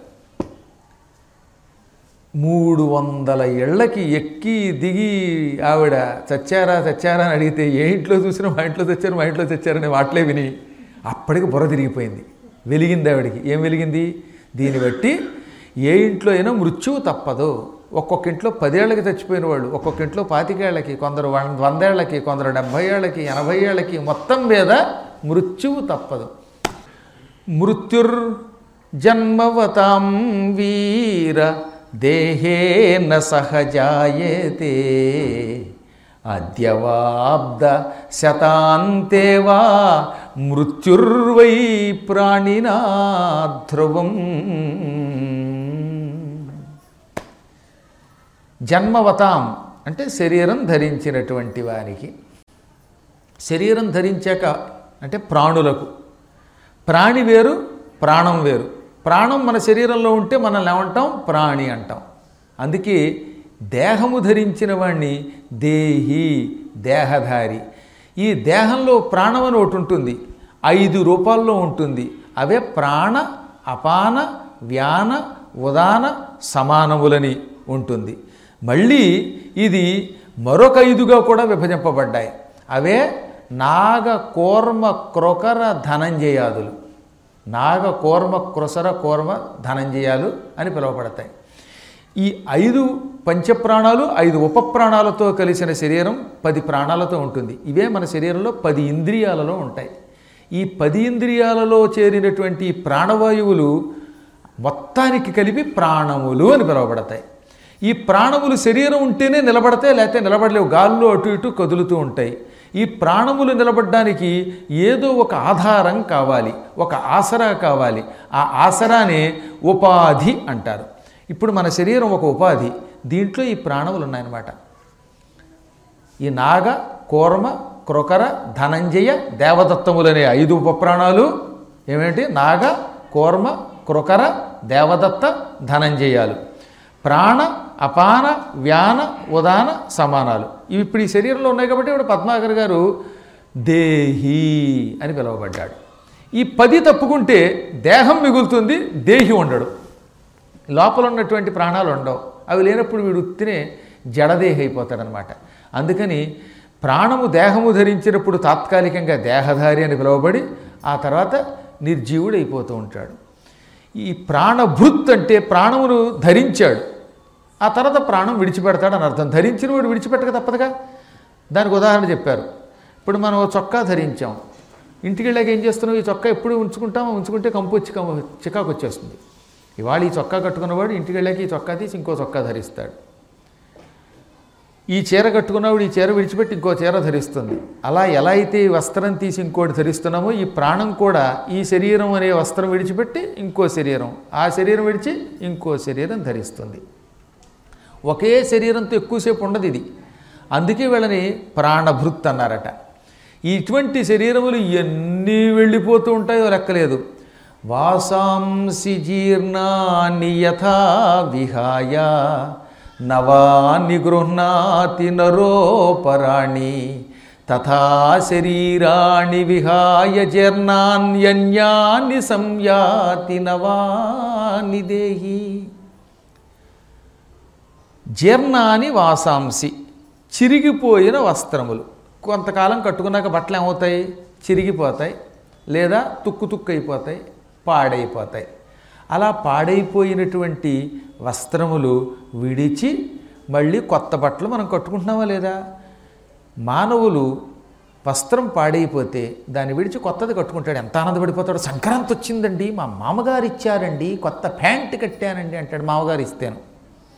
Speaker 1: మూడు వందల ఇళ్ళకి ఎక్కి దిగి ఆవిడ చచ్చారా చచ్చారా అని అడిగితే ఏ ఇంట్లో చూసినా మా ఇంట్లో చచ్చారు మా ఇంట్లో చచ్చారని మాటలే విని అప్పటికి బుర్ర తిరిగిపోయింది వెలిగింది ఆవిడికి ఏం వెలిగింది దీన్ని బట్టి ఏ ఇంట్లో అయినా మృత్యువు తప్పదు ఒక్కొక్క ఇంట్లో పదేళ్లకి చచ్చిపోయిన వాళ్ళు ఒక్కొక్క ఇంట్లో పాతికేళ్లకి కొందరు వం వందేళ్లకి కొందరు డెబ్భై ఏళ్ళకి ఎనభై ఏళ్ళకి మొత్తం మీద మృత్యువు తప్పదు మృత్యుర్ జన్మవతాం వీర దేహేన సహజాయతే అద్యవాబ్ద శతాంతే వా మృత్యుర్వై ప్రాణినా ధ్రువం జన్మవతాం అంటే శరీరం ధరించినటువంటి వారికి శరీరం ధరించాక అంటే ప్రాణులకు ప్రాణి వేరు ప్రాణం వేరు ప్రాణం మన శరీరంలో ఉంటే మనల్ని ఏమంటాం ప్రాణి అంటాం అందుకే దేహము ధరించిన వాణ్ణి దేహి దేహధారి ఈ దేహంలో ప్రాణం అని ఒకటి ఉంటుంది ఐదు రూపాల్లో ఉంటుంది అవే ప్రాణ అపాన వ్యాన ఉదాన సమానములని ఉంటుంది మళ్ళీ ఇది మరొక ఐదుగా కూడా విభజింపబడ్డాయి అవే నాగ కూర్మ క్రొకర ధనంజయాదులు నాగ కూర్మ క్రొసర కూర్మ ధనంజయాలు అని పిలువబడతాయి ఈ ఐదు పంచప్రాణాలు ఐదు ఉపప్రాణాలతో కలిసిన శరీరం పది ప్రాణాలతో ఉంటుంది ఇవే మన శరీరంలో పది ఇంద్రియాలలో ఉంటాయి ఈ పది ఇంద్రియాలలో చేరినటువంటి ఈ ప్రాణవాయువులు మొత్తానికి కలిపి ప్రాణములు అని పిలువబడతాయి ఈ ప్రాణములు శరీరం ఉంటేనే నిలబడతాయి లేకపోతే నిలబడలేవు గాల్లో అటు ఇటు కదులుతూ ఉంటాయి ఈ ప్రాణములు నిలబడడానికి ఏదో ఒక ఆధారం కావాలి ఒక ఆసరా కావాలి ఆ ఆసరానే ఉపాధి అంటారు ఇప్పుడు మన శరీరం ఒక ఉపాధి దీంట్లో ఈ ప్రాణములు ఉన్నాయన్నమాట ఈ నాగ కూర్మ క్రొకర ధనంజయ దేవదత్తములనే ఐదు ఉపప్రాణాలు ఏమేంటి నాగ కూర్మ క్రొకర దేవదత్త ధనంజయాలు ప్రాణ అపాన వ్యాన ఉదాన సమానాలు ఇవి ఇప్పుడు ఈ శరీరంలో ఉన్నాయి కాబట్టి ఇప్పుడు పద్మాకర్ గారు దేహి అని పిలువబడ్డాడు ఈ పది తప్పుకుంటే దేహం మిగులుతుంది దేహి ఉండడు లోపల ఉన్నటువంటి ప్రాణాలు ఉండవు అవి లేనప్పుడు వీడు ఉత్తినే జడదేహి అయిపోతాడనమాట అందుకని ప్రాణము దేహము ధరించినప్పుడు తాత్కాలికంగా దేహధారి అని పిలువబడి ఆ తర్వాత నిర్జీవుడు అయిపోతూ ఉంటాడు ఈ ప్రాణభృత్ అంటే ప్రాణమును ధరించాడు ఆ తర్వాత ప్రాణం విడిచిపెడతాడని అర్థం ధరించిన వాడు విడిచిపెట్టక తప్పదుగా దానికి ఉదాహరణ చెప్పారు ఇప్పుడు మనం ఓ చొక్కా ధరించాం ఇంటికి వెళ్ళాక ఏం చేస్తున్నాం ఈ చొక్కా ఎప్పుడు ఉంచుకుంటాం ఉంచుకుంటే కంపు వచ్చి కం- చికాకు వచ్చేస్తుంది ఇవాళ ఈ చొక్కా కట్టుకున్నవాడు ఇంటికి వెళ్ళాక ఈ చొక్కా తీసి ఇంకో చొక్కా ధరిస్తాడు ఈ చీర కట్టుకున్నవాడు ఈ చీర విడిచిపెట్టి ఇంకో చీర ధరిస్తుంది అలా ఎలా అయితే ఈ వస్త్రం తీసి ఇంకోటి ధరిస్తున్నామో ఈ ప్రాణం కూడా ఈ శరీరం అనే వస్త్రం విడిచిపెట్టి ఇంకో శరీరం ఆ శరీరం విడిచి ఇంకో శరీరం ధరిస్తుంది ఒకే శరీరంతో ఎక్కువసేపు ఉండదు ఇది అందుకే వీళ్ళని ప్రాణభృత్ అన్నారట ఇటువంటి శరీరములు ఎన్ని వెళ్ళిపోతూ ఉంటాయో లెక్కలేదు వాసాంసి జీర్ణాని యథా విహాయ నవాని గృహ్ణాతి నరోపరాణి తథా శరీరాణి విహాయ జీర్ణాన్యన్యాన్ని సంయాతి నవాని దేహి జీర్ణాని వాసాంసి చిరిగిపోయిన వస్త్రములు కొంతకాలం కట్టుకున్నాక బట్టలు ఏమవుతాయి చిరిగిపోతాయి లేదా తుక్కు తుక్కు అయిపోతాయి పాడైపోతాయి అలా పాడైపోయినటువంటి వస్త్రములు విడిచి మళ్ళీ కొత్త బట్టలు మనం కట్టుకుంటున్నామా లేదా మానవులు వస్త్రం పాడైపోతే దాన్ని విడిచి కొత్తది కట్టుకుంటాడు ఎంత ఆనందపడిపోతాడు సంక్రాంతి వచ్చిందండి మా మామగారు ఇచ్చారండి కొత్త ప్యాంట్ కట్టానండి అంటాడు మామగారు ఇస్తేను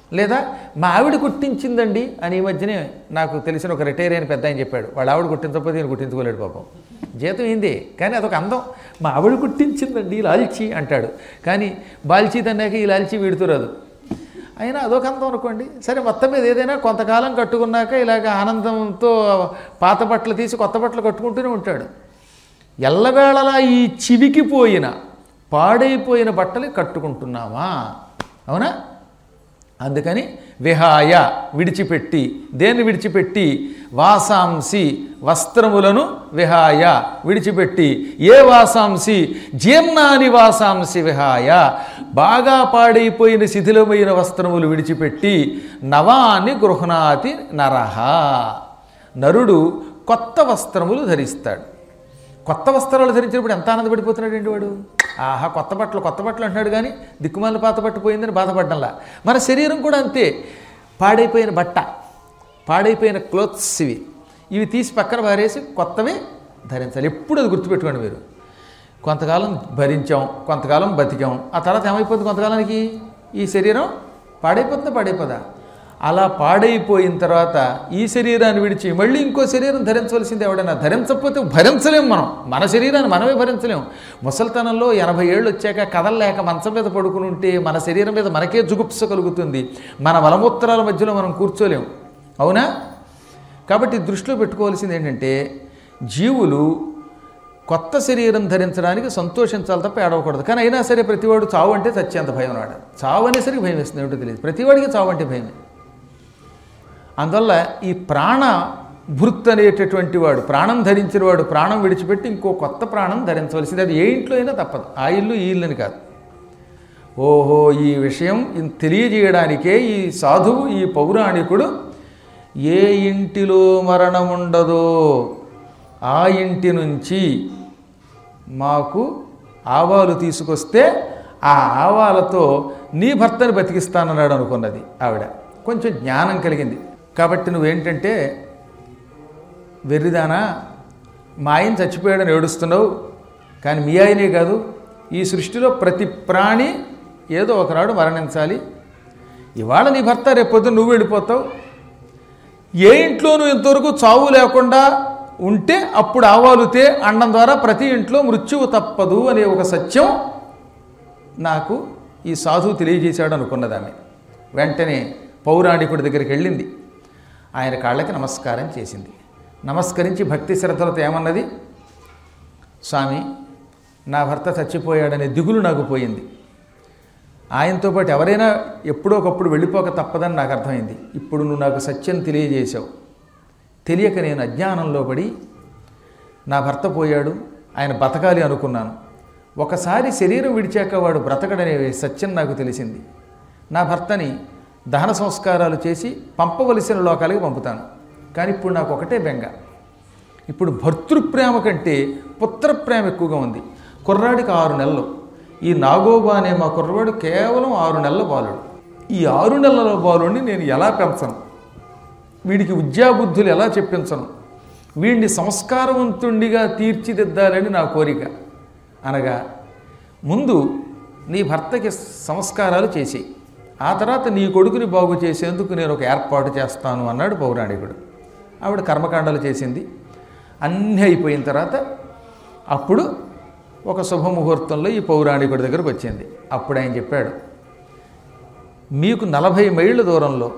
Speaker 1: లేదా మా ఆవిడ కుట్టించిందండి అని ఈ మధ్యనే నాకు తెలిసిన ఒక రిటైర్ అయిన పెద్ద ఆయన చెప్పాడు వాళ్ళ ఆవిడ కుట్టించకపోతే నేను కుట్టించుకోలేడు పాపం జీతం ఏంది కానీ అదొక అందం మా ఆవిడ కుట్టించిందండి ఈ లాల్చి అంటాడు కానీ బాల్చి తన్నాక ఈ లాల్చి వీడుతూ రాదు అయినా అదొక అందం అనుకోండి సరే మొత్తం మీద ఏదైనా కొంతకాలం కట్టుకున్నాక ఇలాగ ఆనందంతో పాత బట్టలు తీసి కొత్త బట్టలు కట్టుకుంటూనే ఉంటాడు ఎల్లవేళలా ఈ చివికిపోయిన పాడైపోయిన బట్టలు కట్టుకుంటున్నామా అవునా అందుకని విహాయ విడిచిపెట్టి దేన్ని విడిచిపెట్టి వాసాంసి వస్త్రములను విహాయ విడిచిపెట్టి ఏ వాసాంసి జీర్ణాని వాసాంసి విహాయ బాగా పాడైపోయిన శిథిలమైన వస్త్రములు విడిచిపెట్టి నవాన్ని గృహణాతి నరహ నరుడు కొత్త వస్త్రములు ధరిస్తాడు కొత్త వస్త్రాలు ధరించినప్పుడు ఎంత ఆనందపడిపోతున్నాడండి వాడు ఆహా కొత్త బట్టలు కొత్త బట్టలు అంటున్నాడు కానీ దిక్కుమాల పాత బట్ట పోయిందని బాధపడ్డంలా మన శరీరం కూడా అంతే పాడైపోయిన బట్ట పాడైపోయిన క్లోత్స్ ఇవి ఇవి తీసి పక్కన పారేసి కొత్తవి ధరించాలి ఎప్పుడు అది గుర్తుపెట్టుకోండి మీరు కొంతకాలం భరించాం కొంతకాలం బతికాం ఆ తర్వాత ఏమైపోతుంది కొంతకాలానికి ఈ శరీరం పాడైపోతుందా పాడైపోదా అలా పాడైపోయిన తర్వాత ఈ శరీరాన్ని విడిచి మళ్ళీ ఇంకో శరీరం ధరించవలసింది ఎవడైనా ధరించకపోతే భరించలేం మనం మన శరీరాన్ని మనమే భరించలేం ముసలితనంలో ఎనభై ఏళ్ళు వచ్చాక కదలలేక మంచం మీద పడుకుని ఉంటే మన శరీరం మీద మనకే జుగుప్స కలుగుతుంది మన మలమూత్రాల మధ్యలో మనం కూర్చోలేం అవునా కాబట్టి దృష్టిలో పెట్టుకోవాల్సింది ఏంటంటే జీవులు కొత్త శరీరం ధరించడానికి సంతోషించాలి తప్ప ఏడవకూడదు కానీ అయినా సరే ప్రతివాడు చావు అంటే చచ్చేంత భయం నాడు చావు అనేసరికి భయం వేస్తుంది ఏమిటో తెలియదు ప్రతివాడికి చావు అంటే భయమే అందువల్ల ఈ ప్రాణ భృత్ అనేటటువంటి వాడు ప్రాణం ధరించిన వాడు ప్రాణం విడిచిపెట్టి ఇంకో కొత్త ప్రాణం ధరించవలసింది అది ఏ ఇంట్లో అయినా తప్పదు ఆ ఇల్లు ఈ ఇల్లుని కాదు ఓహో ఈ విషయం ఇన్ తెలియజేయడానికే ఈ సాధువు ఈ పౌరాణికుడు ఏ ఇంటిలో మరణముండదో ఆ ఇంటి నుంచి మాకు ఆవాలు తీసుకొస్తే ఆ ఆవాలతో నీ భర్తను బతికిస్తానన్నాడు అనుకున్నది ఆవిడ కొంచెం జ్ఞానం కలిగింది కాబట్టి నువ్వేంటంటే వెర్రిదానా మా ఆయన చచ్చిపోయాడని ఏడుస్తున్నావు కానీ మీ ఆయనే కాదు ఈ సృష్టిలో ప్రతి ప్రాణి ఏదో ఒకనాడు మరణించాలి ఇవాళ నీ భర్త రేపొద్దు నువ్వు వెళ్ళిపోతావు ఏ ఇంట్లోనూ ఇంతవరకు చావు లేకుండా ఉంటే అప్పుడు ఆవాలుతే అండం ద్వారా ప్రతి ఇంట్లో మృత్యువు తప్పదు అనే ఒక సత్యం నాకు ఈ సాధువు తెలియజేశాడు అనుకున్నది ఆమె వెంటనే పౌరాణికుడి దగ్గరికి వెళ్ళింది ఆయన కాళ్ళకి నమస్కారం చేసింది నమస్కరించి భక్తి శ్రద్ధలతో ఏమన్నది స్వామి నా భర్త చచ్చిపోయాడనే దిగులు నాకు పోయింది ఆయనతో పాటు ఎవరైనా ఎప్పుడో ఒకప్పుడు వెళ్ళిపోక తప్పదని నాకు అర్థమైంది ఇప్పుడు నువ్వు నాకు సత్యం తెలియజేశావు తెలియక నేను అజ్ఞానంలో పడి నా భర్త పోయాడు ఆయన బతకాలి అనుకున్నాను ఒకసారి శరీరం విడిచాక వాడు బ్రతకడనే సత్యం నాకు తెలిసింది నా భర్తని దహన సంస్కారాలు చేసి పంపవలసిన లోకాలకి పంపుతాను కానీ ఇప్పుడు నాకు ఒకటే బెంగ ఇప్పుడు భర్తృప్రేమ కంటే పుత్రప్రేమ ఎక్కువగా ఉంది కుర్రాడికి ఆరు నెలలు ఈ నాగోబా అనే మా కుర్రవాడు కేవలం ఆరు నెలల బాలుడు ఈ ఆరు నెలల బాలుడిని నేను ఎలా పెంచను వీడికి విద్యాబుద్ధులు ఎలా చెప్పించను వీడిని సంస్కారవంతుడిగా తీర్చిదిద్దాలని నా కోరిక అనగా ముందు నీ భర్తకి సంస్కారాలు చేసి ఆ తర్వాత నీ కొడుకుని బాగు చేసేందుకు నేను ఒక ఏర్పాటు చేస్తాను అన్నాడు పౌరాణికుడు ఆవిడ కర్మకాండాలు చేసింది అన్నీ అయిపోయిన తర్వాత అప్పుడు ఒక శుభముహూర్తంలో ఈ పౌరాణికుడి దగ్గరకు వచ్చింది అప్పుడు ఆయన చెప్పాడు మీకు నలభై మైళ్ళ దూరంలో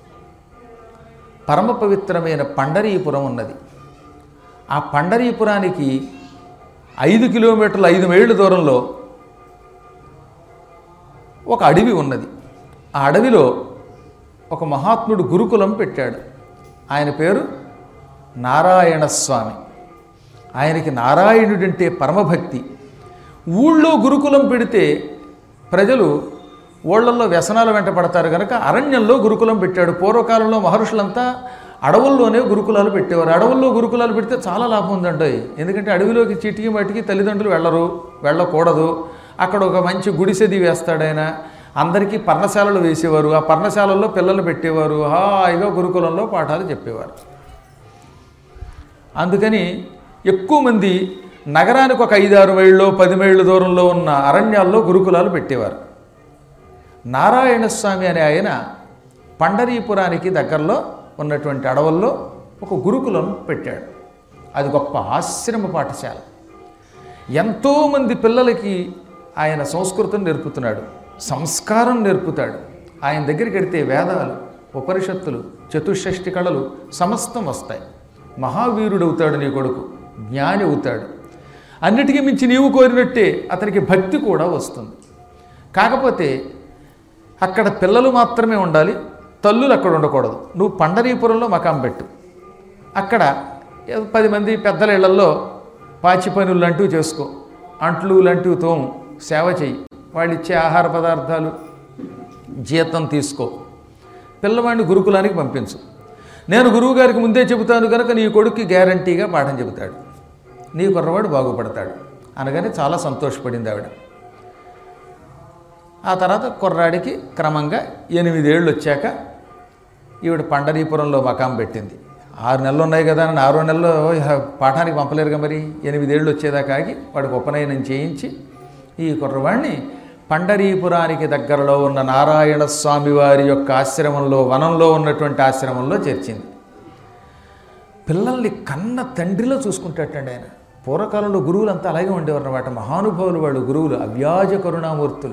Speaker 1: పరమ పవిత్రమైన పండరీపురం ఉన్నది ఆ పండరీపురానికి ఐదు కిలోమీటర్ల ఐదు మైళ్ళ దూరంలో ఒక అడవి ఉన్నది ఆ అడవిలో ఒక మహాత్ముడు గురుకులం పెట్టాడు ఆయన పేరు నారాయణ స్వామి ఆయనకి నారాయణుడంటే పరమభక్తి ఊళ్ళో గురుకులం పెడితే ప్రజలు ఊళ్ళల్లో వ్యసనాలు వెంట పడతారు కనుక అరణ్యంలో గురుకులం పెట్టాడు పూర్వకాలంలో మహర్షులంతా అడవుల్లోనే గురుకులాలు పెట్టేవారు అడవుల్లో గురుకులాలు పెడితే చాలా లాభం ఉందండి ఎందుకంటే అడవిలోకి చిటికి మటికి తల్లిదండ్రులు వెళ్ళరు వెళ్ళకూడదు అక్కడ ఒక మంచి గుడిసెది వేస్తాడు ఆయన అందరికీ పర్ణశాలలు వేసేవారు ఆ పర్ణశాలల్లో పిల్లలు పెట్టేవారు హాయిగా గురుకులంలో పాఠాలు చెప్పేవారు అందుకని ఎక్కువ మంది నగరానికి ఒక ఐదారు మైళ్ళు పది మైళ్ళ దూరంలో ఉన్న అరణ్యాల్లో గురుకులాలు పెట్టేవారు నారాయణ స్వామి అనే ఆయన పండరీపురానికి దగ్గరలో ఉన్నటువంటి అడవుల్లో ఒక గురుకులం పెట్టాడు అది గొప్ప ఆశ్రమ పాఠశాల ఎంతోమంది పిల్లలకి ఆయన సంస్కృతం నేర్పుతున్నాడు సంస్కారం నేర్పుతాడు ఆయన దగ్గరికి వెడితే వేదాలు ఉపనిషత్తులు చతుషష్టి కళలు సమస్తం వస్తాయి మహావీరుడవుతాడు నీ కొడుకు జ్ఞాని అవుతాడు అన్నిటికీ మించి నీవు కోరినట్టే అతనికి భక్తి కూడా వస్తుంది కాకపోతే అక్కడ పిల్లలు మాత్రమే ఉండాలి తల్లులు అక్కడ ఉండకూడదు నువ్వు పండరీపురంలో మకాం పెట్టు అక్కడ ఏదో పది మంది పెద్దల ఇళ్లలో పాచి పనులు లాంటివి చేసుకో అంట్లు లాంటివి తోము సేవ చెయ్యి వాళ్ళు ఇచ్చే ఆహార పదార్థాలు జీతం తీసుకో పిల్లవాడిని గురుకులానికి పంపించు నేను గురువుగారికి ముందే చెబుతాను కనుక నీ కొడుక్కి గ్యారంటీగా పాఠం చెబుతాడు నీ కుర్రవాడు బాగుపడతాడు అనగానే చాలా సంతోషపడింది ఆవిడ ఆ తర్వాత కుర్రాడికి క్రమంగా ఎనిమిదేళ్ళు వచ్చాక ఈవిడ పండరీపురంలో మకాం పెట్టింది ఆరు నెలలు ఉన్నాయి కదా అని ఆరో నెలలో ఇహ పాఠానికి పంపలేరుగా మరి ఎనిమిదేళ్ళు వచ్చేదాకా ఆగి వాడికి ఉపనయనం చేయించి ఈ కుర్రవాడిని పండరీపురానికి దగ్గరలో ఉన్న నారాయణ స్వామి వారి యొక్క ఆశ్రమంలో వనంలో ఉన్నటువంటి ఆశ్రమంలో చేర్చింది పిల్లల్ని కన్న తండ్రిలో చూసుకుంటాటండి ఆయన పూర్వకాలంలో గురువులు అంతా అలాగే ఉండేవారు అన్నమాట మహానుభావులు వాళ్ళు గురువులు అవ్యాజ కరుణామూర్తులు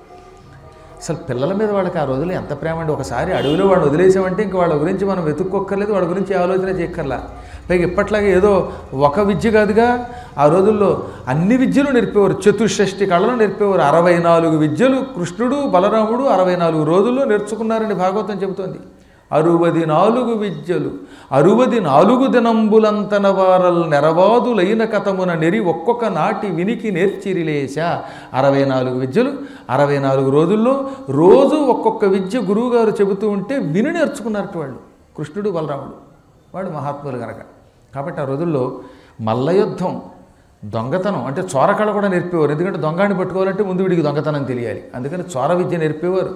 Speaker 1: అసలు పిల్లల మీద వాళ్ళకి ఆ రోజుల్లో ఎంత ప్రేమ అండి ఒకసారి అడవిలో వాడు వదిలేసామంటే ఇంక వాళ్ళ గురించి మనం వెతుక్కోక్కర్లేదు వాళ్ళ గురించి ఆలోచన చేయక్కర్లా పైగా ఇప్పట్లాగా ఏదో ఒక విద్య కాదుగా ఆ రోజుల్లో అన్ని విద్యలు నేర్పేవారు చతుషష్టి కళలు నేర్పేవారు అరవై నాలుగు విద్యలు కృష్ణుడు బలరాముడు అరవై నాలుగు రోజుల్లో నేర్చుకున్నారని భాగవతం చెబుతోంది అరువది నాలుగు విద్యలు అరువది నాలుగు దినంబులంతన వారల్ నెరవాదులైన కథమున నెరి ఒక్కొక్క నాటి వినికి నేర్చిరిలేశ అరవై నాలుగు విద్యలు అరవై నాలుగు రోజుల్లో రోజు ఒక్కొక్క విద్య గురువుగారు చెబుతూ ఉంటే విని నేర్చుకున్నారట వాళ్ళు కృష్ణుడు బలరాముడు వాడు మహాత్ములు కనుక కాబట్టి ఆ రోజుల్లో మల్లయుద్ధం దొంగతనం అంటే చోరకళ కూడా నేర్పేవారు ఎందుకంటే దొంగని పట్టుకోవాలంటే ముందు వీడికి దొంగతనం తెలియాలి అందుకని చోర విద్య నేర్పేవారు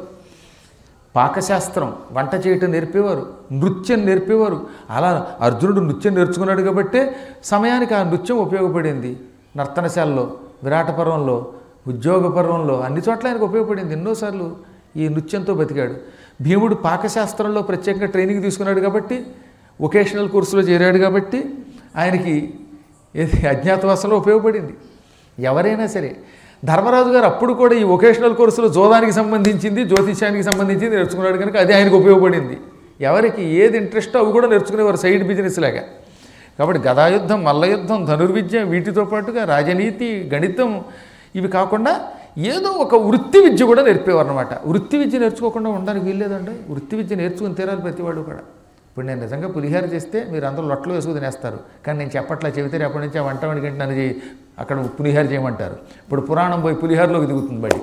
Speaker 1: పాకశాస్త్రం వంట చేయటం నేర్పేవారు నృత్యం నేర్పేవారు అలా అర్జునుడు నృత్యం నేర్చుకున్నాడు కాబట్టే సమయానికి ఆ నృత్యం ఉపయోగపడింది నర్తనశాలలో విరాట పర్వంలో ఉద్యోగ పర్వంలో అన్ని చోట్ల ఆయనకు ఉపయోగపడింది ఎన్నోసార్లు ఈ నృత్యంతో బతికాడు భీముడు పాకశాస్త్రంలో ప్రత్యేకంగా ట్రైనింగ్ తీసుకున్నాడు కాబట్టి వొకేషనల్ కోర్సులో చేరాడు కాబట్టి ఆయనకి ఏది అజ్ఞాతవాసంలో ఉపయోగపడింది ఎవరైనా సరే ధర్మరాజు గారు అప్పుడు కూడా ఈ వొకేషనల్ కోర్సులో జోదానికి సంబంధించింది జ్యోతిష్యానికి సంబంధించింది నేర్చుకున్నాడు కనుక అది ఆయనకు ఉపయోగపడింది ఎవరికి ఏది ఇంట్రెస్టో అవి కూడా నేర్చుకునేవారు సైడ్ బిజినెస్ లాగా కాబట్టి గదాయుద్ధం మల్లయుద్ధం ధనుర్విద్య వీటితో పాటుగా రాజనీతి గణితం ఇవి కాకుండా ఏదో ఒక వృత్తి విద్య కూడా నేర్పేవారు అనమాట వృత్తి విద్య నేర్చుకోకుండా ఉండడానికి వీల్లేదండి వృత్తి విద్య నేర్చుకుని తీరాలి ప్రతివాడు కూడా ఇప్పుడు నేను నిజంగా పులిహార చేస్తే మీరు అందరూ లొట్టలు వేసుకు తినేస్తారు కానీ నేను చెప్పట్లా చెబితే రేపటి నుంచి ఆ వంట వండికంటే నన్ను చేయి అక్కడ పులిహార చేయమంటారు ఇప్పుడు పురాణం పోయి పులిహారలోకి దిగుతుంది బడి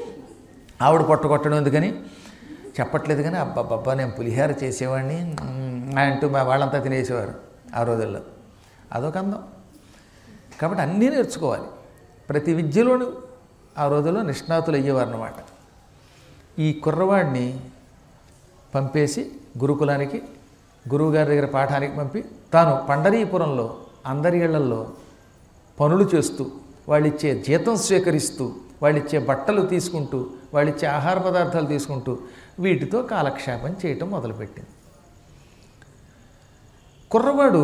Speaker 1: ఆవిడ పొట్ట కొట్టడం ఎందుకని చెప్పట్లేదు కానీ అబ్బబ్బబ్బా నేను పులిహార చేసేవాడిని మ్మ్, అంటూ మా వాళ్ళంతా తినేసేవారు ఆ రోజుల్లో అదొక అందం కాబట్టి అన్నీ నేర్చుకోవాలి ప్రతి విద్యలోనూ ఆ రోజుల్లో నిష్ణాతులు అయ్యేవారు అన్నమాట ఈ కుర్రవాడిని పంపేసి గురుకులానికి గురువుగారి దగ్గర పాఠానికి పంపి తాను పండరీపురంలో అందరి ఇళ్లల్లో పనులు చేస్తూ వాళ్ళిచ్చే జీతం స్వీకరిస్తూ వాళ్ళిచ్చే బట్టలు తీసుకుంటూ వాళ్ళిచ్చే ఆహార పదార్థాలు తీసుకుంటూ వీటితో కాలక్షేపం చేయటం మొదలుపెట్టింది కుర్రవాడు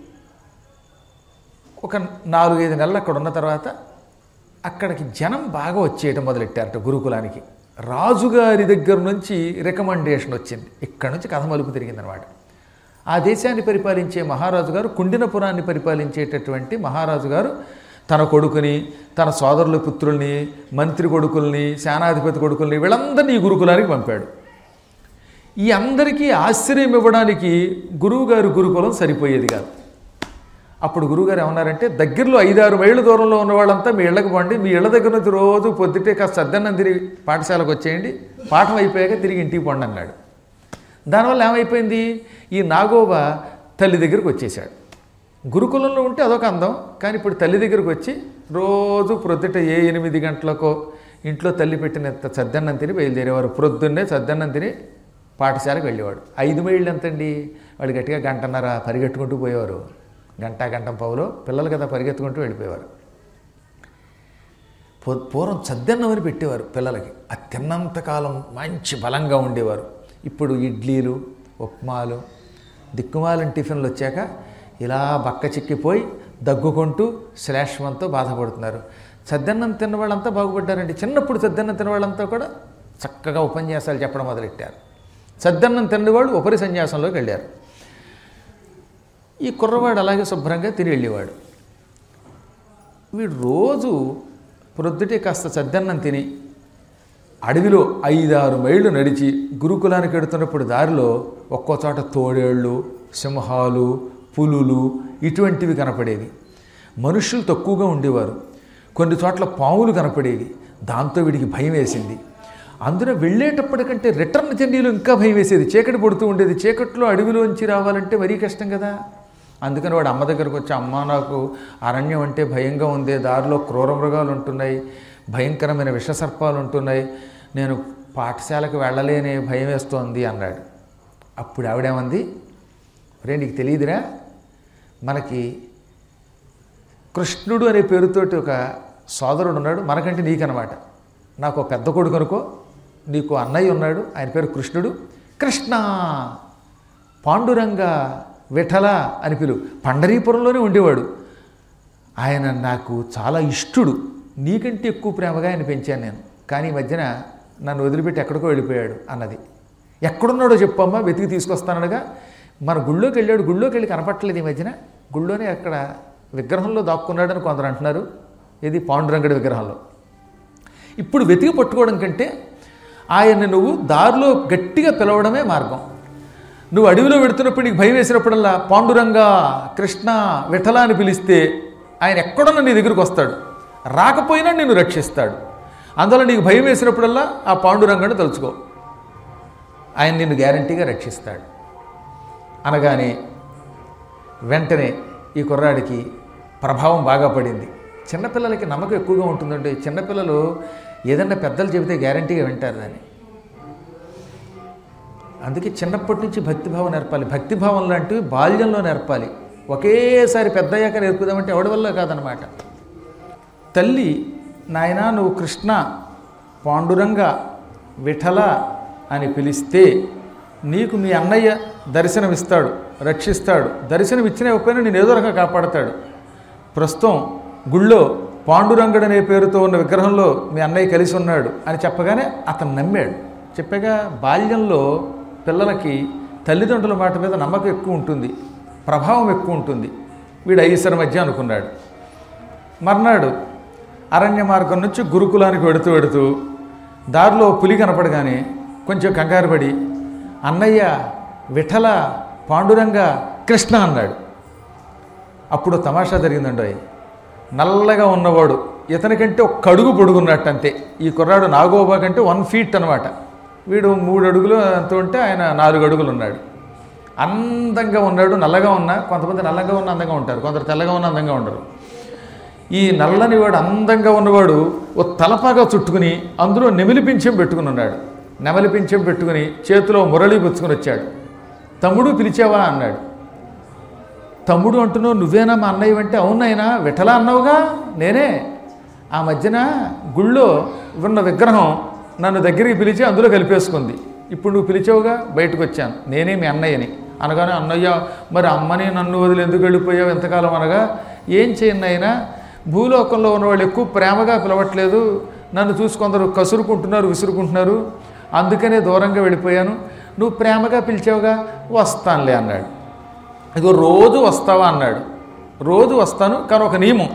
Speaker 1: ఒక నాలుగైదు నెలలు అక్కడ ఉన్న తర్వాత అక్కడికి జనం బాగా వచ్చేయటం మొదలెట్టారట గురుకులానికి రాజుగారి దగ్గర నుంచి రికమెండేషన్ వచ్చింది ఇక్కడ నుంచి కథ మలుపు తిరిగిందనమాట ఆ దేశాన్ని పరిపాలించే మహారాజు గారు కుండినపురాన్ని పరిపాలించేటటువంటి మహారాజు గారు తన కొడుకుని తన సోదరుల పుత్రుల్ని మంత్రి కొడుకుల్ని సేనాధిపతి కొడుకుల్ని వీళ్ళందరినీ ఈ గురుకులానికి పంపాడు ఈ అందరికీ ఆశ్రయం ఇవ్వడానికి గురువుగారు గురుకులం సరిపోయేది కాదు అప్పుడు గురువుగారు ఏమన్నారంటే దగ్గరలో ఐదారు మైళ్ళ దూరంలో ఉన్న వాళ్ళంతా మీ ఇళ్ళకి పోండి మీ ఇళ్ళ దగ్గర నుంచి రోజు పొద్దుటే కాస్త సద్దన్నం తిరిగి పాఠశాలకు వచ్చేయండి పాఠం అయిపోయాక తిరిగి ఇంటికి పోండి అన్నాడు దానివల్ల ఏమైపోయింది ఈ నాగోబా తల్లి దగ్గరికి వచ్చేసాడు గురుకులంలో ఉంటే అదొక అందం కానీ ఇప్పుడు తల్లి దగ్గరికి వచ్చి రోజు ప్రొద్దుట ఏ ఎనిమిది గంటలకో ఇంట్లో తల్లి పెట్టిన సద్దన్నం తిని బయలుదేరేవారు ప్రొద్దున్నే సద్దన్నం తిని పాఠశాలకు వెళ్ళేవాడు ఐదు మైళ్ళు ఎంతండి వాడు గట్టిగా గంటన్నర పరిగెట్టుకుంటూ పోయేవారు గంట గంట పావులో పిల్లలు కదా పరిగెత్తుకుంటూ వెళ్ళిపోయేవారు పూ- పూర్వం చద్దన్నం అని పెట్టేవారు పిల్లలకి అది తిన్నంత కాలం మంచి బలంగా ఉండేవారు ఇప్పుడు ఇడ్లీలు ఉప్మాలు దిక్కుమాలిన టిఫిన్లు వచ్చాక ఇలా బక్క చిక్కిపోయి దగ్గుకుంటూ శ్లేష్మంతో బాధపడుతున్నారు సద్దన్నం తిన్న వాళ్ళంతా బాగుపడ్డారండి చిన్నప్పుడు సద్దన్నం తిన్న వాళ్ళంతా కూడా చక్కగా ఉపన్యాసాలు చెప్పడం మొదలెట్టారు సద్దన్నం తిన్నవాళ్ళు ఉపరి సన్యాసంలోకి వెళ్ళారు ఈ కుర్రవాడు అలాగే శుభ్రంగా తిని వెళ్ళేవాడు వీడు రోజు ప్రొద్దుటే కాస్త సద్దన్నం తిని అడవిలో ఐదారు మైళ్ళు నడిచి గురుకులానికి వెడుతున్నప్పుడు దారిలో ఒక్కో చోట తోడేళ్ళు సింహాలు పులులు ఇటువంటివి కనపడేవి మనుషులు తక్కువగా ఉండేవారు కొన్ని చోట్ల పాములు కనపడేవి దాంతో వీడికి భయం వేసింది అందులో వెళ్ళేటప్పటికంటే రిటర్న్ జర్నీలో ఇంకా భయం వేసేది చీకటి పడుతూ ఉండేది చీకట్లో అడవిలోంచి రావాలంటే మరీ కష్టం కదా అందుకని వాడు అమ్మ దగ్గరకు వచ్చి అమ్మ నాకు అరణ్యం అంటే భయంగా ఉంది దారిలో క్రూర మృగాలు ఉంటున్నాయి భయంకరమైన విషసర్పాలు ఉంటున్నాయి నేను పాఠశాలకు వెళ్ళలేని భయం వేస్తోంది అన్నాడు అప్పుడు ఆవిడేమంది రే నీకు తెలియదురా మనకి కృష్ణుడు అనే పేరుతోటి ఒక సోదరుడు ఉన్నాడు మనకంటే నీకనమాట నాకు ఒక పెద్ద కొడుకు అనుకో నీకు అన్నయ్య ఉన్నాడు ఆయన పేరు కృష్ణుడు కృష్ణ పాండురంగ విఠల అని పిలువు పండరీపురంలోనే ఉండేవాడు ఆయన నాకు చాలా ఇష్టుడు నీకంటే ఎక్కువ ప్రేమగా ఆయన పెంచాను నేను కానీ ఈ మధ్యన నన్ను వదిలిపెట్టి ఎక్కడికో వెళ్ళిపోయాడు అన్నది ఎక్కడున్నాడో చెప్పమ్మా వెతికి తీసుకొస్తానగా మన గుళ్ళోకి వెళ్ళాడు గుళ్ళోకి వెళ్ళి కనపట్టలేదు ఈ మధ్యన గుళ్ళోనే అక్కడ విగ్రహంలో దాక్కున్నాడని కొందరు అంటున్నారు ఇది పాండురంగడి విగ్రహంలో ఇప్పుడు వెతికి పట్టుకోవడం కంటే ఆయన్ని నువ్వు దారిలో గట్టిగా పిలవడమే మార్గం నువ్వు అడవిలో పెడుతున్నప్పుడు నీకు భయం వేసినప్పుడల్లా పాండురంగా కృష్ణ విఠల అని పిలిస్తే ఆయన ఎక్కడున్నా నీ దగ్గరికి వస్తాడు రాకపోయినా నిన్ను రక్షిస్తాడు అందులో నీకు భయం వేసినప్పుడల్లా ఆ పాండురంగను తలుచుకో ఆయన నిన్ను గ్యారంటీగా రక్షిస్తాడు అనగానే వెంటనే ఈ కుర్రాడికి ప్రభావం బాగా పడింది చిన్నపిల్లలకి నమ్మకం ఎక్కువగా ఉంటుందండి చిన్నపిల్లలు ఏదన్నా పెద్దలు చెబితే గ్యారంటీగా వింటారు దాన్ని అందుకే చిన్నప్పటి నుంచి భక్తిభావం నేర్పాలి భక్తిభావం లాంటివి బాల్యంలో నేర్పాలి ఒకేసారి పెద్దయ్యాక నేర్పుదామంటే ఎవడి వల్ల కాదనమాట తల్లి నాయన నువ్వు కృష్ణ పాండురంగ విఠల అని పిలిస్తే నీకు మీ అన్నయ్య దర్శనమిస్తాడు రక్షిస్తాడు దర్శనం ఇచ్చిన ఇవ్వకపోయినా నేను ఏదో రకంగా కాపాడతాడు ప్రస్తుతం గుళ్ళో పాండురంగడు అనే పేరుతో ఉన్న విగ్రహంలో మీ అన్నయ్య కలిసి ఉన్నాడు అని చెప్పగానే అతను నమ్మాడు చెప్పగా బాల్యంలో పిల్లలకి తల్లిదండ్రుల మాట మీద నమ్మకం ఎక్కువ ఉంటుంది ప్రభావం ఎక్కువ ఉంటుంది వీడు ఐశ్వర మధ్య అనుకున్నాడు మర్నాడు అరణ్య మార్గం నుంచి గురుకులానికి వెడుతూ వెడుతూ దారిలో పులి కనపడగానే కొంచెం కంగారు పడి అన్నయ్య విఠల పాండురంగ కృష్ణ అన్నాడు అప్పుడు తమాషా జరిగిందండి నల్లగా ఉన్నవాడు ఇతనికంటే ఒక కడుగు పొడుగున్నట్టు అంతే ఈ కుర్రాడు నాగోబా కంటే వన్ ఫీట్ అనమాట వీడు మూడు అడుగులు అంత ఉంటే ఆయన నాలుగు అడుగులు ఉన్నాడు అందంగా ఉన్నాడు నల్లగా ఉన్నా కొంతమంది నల్లగా ఉన్న అందంగా ఉంటారు కొందరు తెల్లగా ఉన్న అందంగా ఉండరు ఈ నల్లని వాడు అందంగా ఉన్నవాడు ఓ తలపాగా చుట్టుకుని అందులో నెమిలి పింఛం పెట్టుకుని ఉన్నాడు నెమలి పింఛం పెట్టుకుని చేతిలో మురళి పుచ్చుకుని వచ్చాడు తమ్ముడు పిలిచావా అన్నాడు తమ్ముడు అంటున్నావు నువ్వేనా మా అన్నయ్య అంటే అవునైనా విఠల అన్నావుగా నేనే ఆ మధ్యన గుళ్ళో ఉన్న విగ్రహం నన్ను దగ్గరికి పిలిచి అందులో కలిపేసుకుంది ఇప్పుడు నువ్వు పిలిచావుగా బయటకు వచ్చాను నేనే మీ అన్నయ్యని అనగానే అన్నయ్య మరి అమ్మని నన్ను వదిలి ఎందుకు వెళ్ళిపోయావు ఎంతకాలం అనగా ఏం చేయను అయినా భూలోకంలో ఉన్నవాళ్ళు ఎక్కువ ప్రేమగా పిలవట్లేదు నన్ను చూసి కొందరు కసురుకుంటున్నారు విసురుకుంటున్నారు అందుకనే దూరంగా వెళ్ళిపోయాను నువ్వు ప్రేమగా పిలిచావుగా వస్తానులే అన్నాడు ఇగో రోజు వస్తావా అన్నాడు రోజు వస్తాను కానీ ఒక నియమం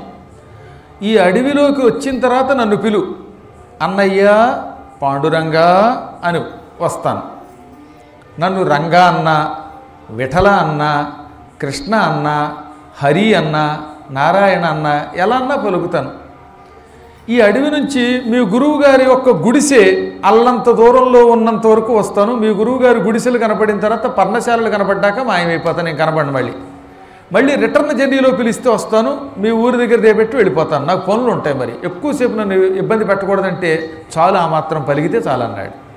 Speaker 1: ఈ అడవిలోకి వచ్చిన తర్వాత నన్ను పిలు అన్నయ్య పాండురంగా అని వస్తాను నన్ను రంగా అన్న విఠల అన్న కృష్ణ అన్న హరి అన్న నారాయణ అన్న ఎలా అన్నా పలుకుతాను ఈ అడవి నుంచి మీ గురువు గారి యొక్క గుడిసె అల్లంత దూరంలో ఉన్నంత వరకు వస్తాను మీ గురువు గారి గుడిసెలు కనపడిన తర్వాత పర్ణశాలలు కనపడ్డాక మాయమైపోతాను నేను కనపడను మళ్ళీ మళ్ళీ రిటర్న్ జర్నీలో పిలిస్తే వస్తాను మీ ఊరి దగ్గర దేపెట్టి వెళ్ళిపోతాను నాకు పనులు ఉంటాయి మరి ఎక్కువసేపు నన్ను ఇబ్బంది పెట్టకూడదంటే చాలు ఆ మాత్రం పలిగితే చాలు అన్నాడు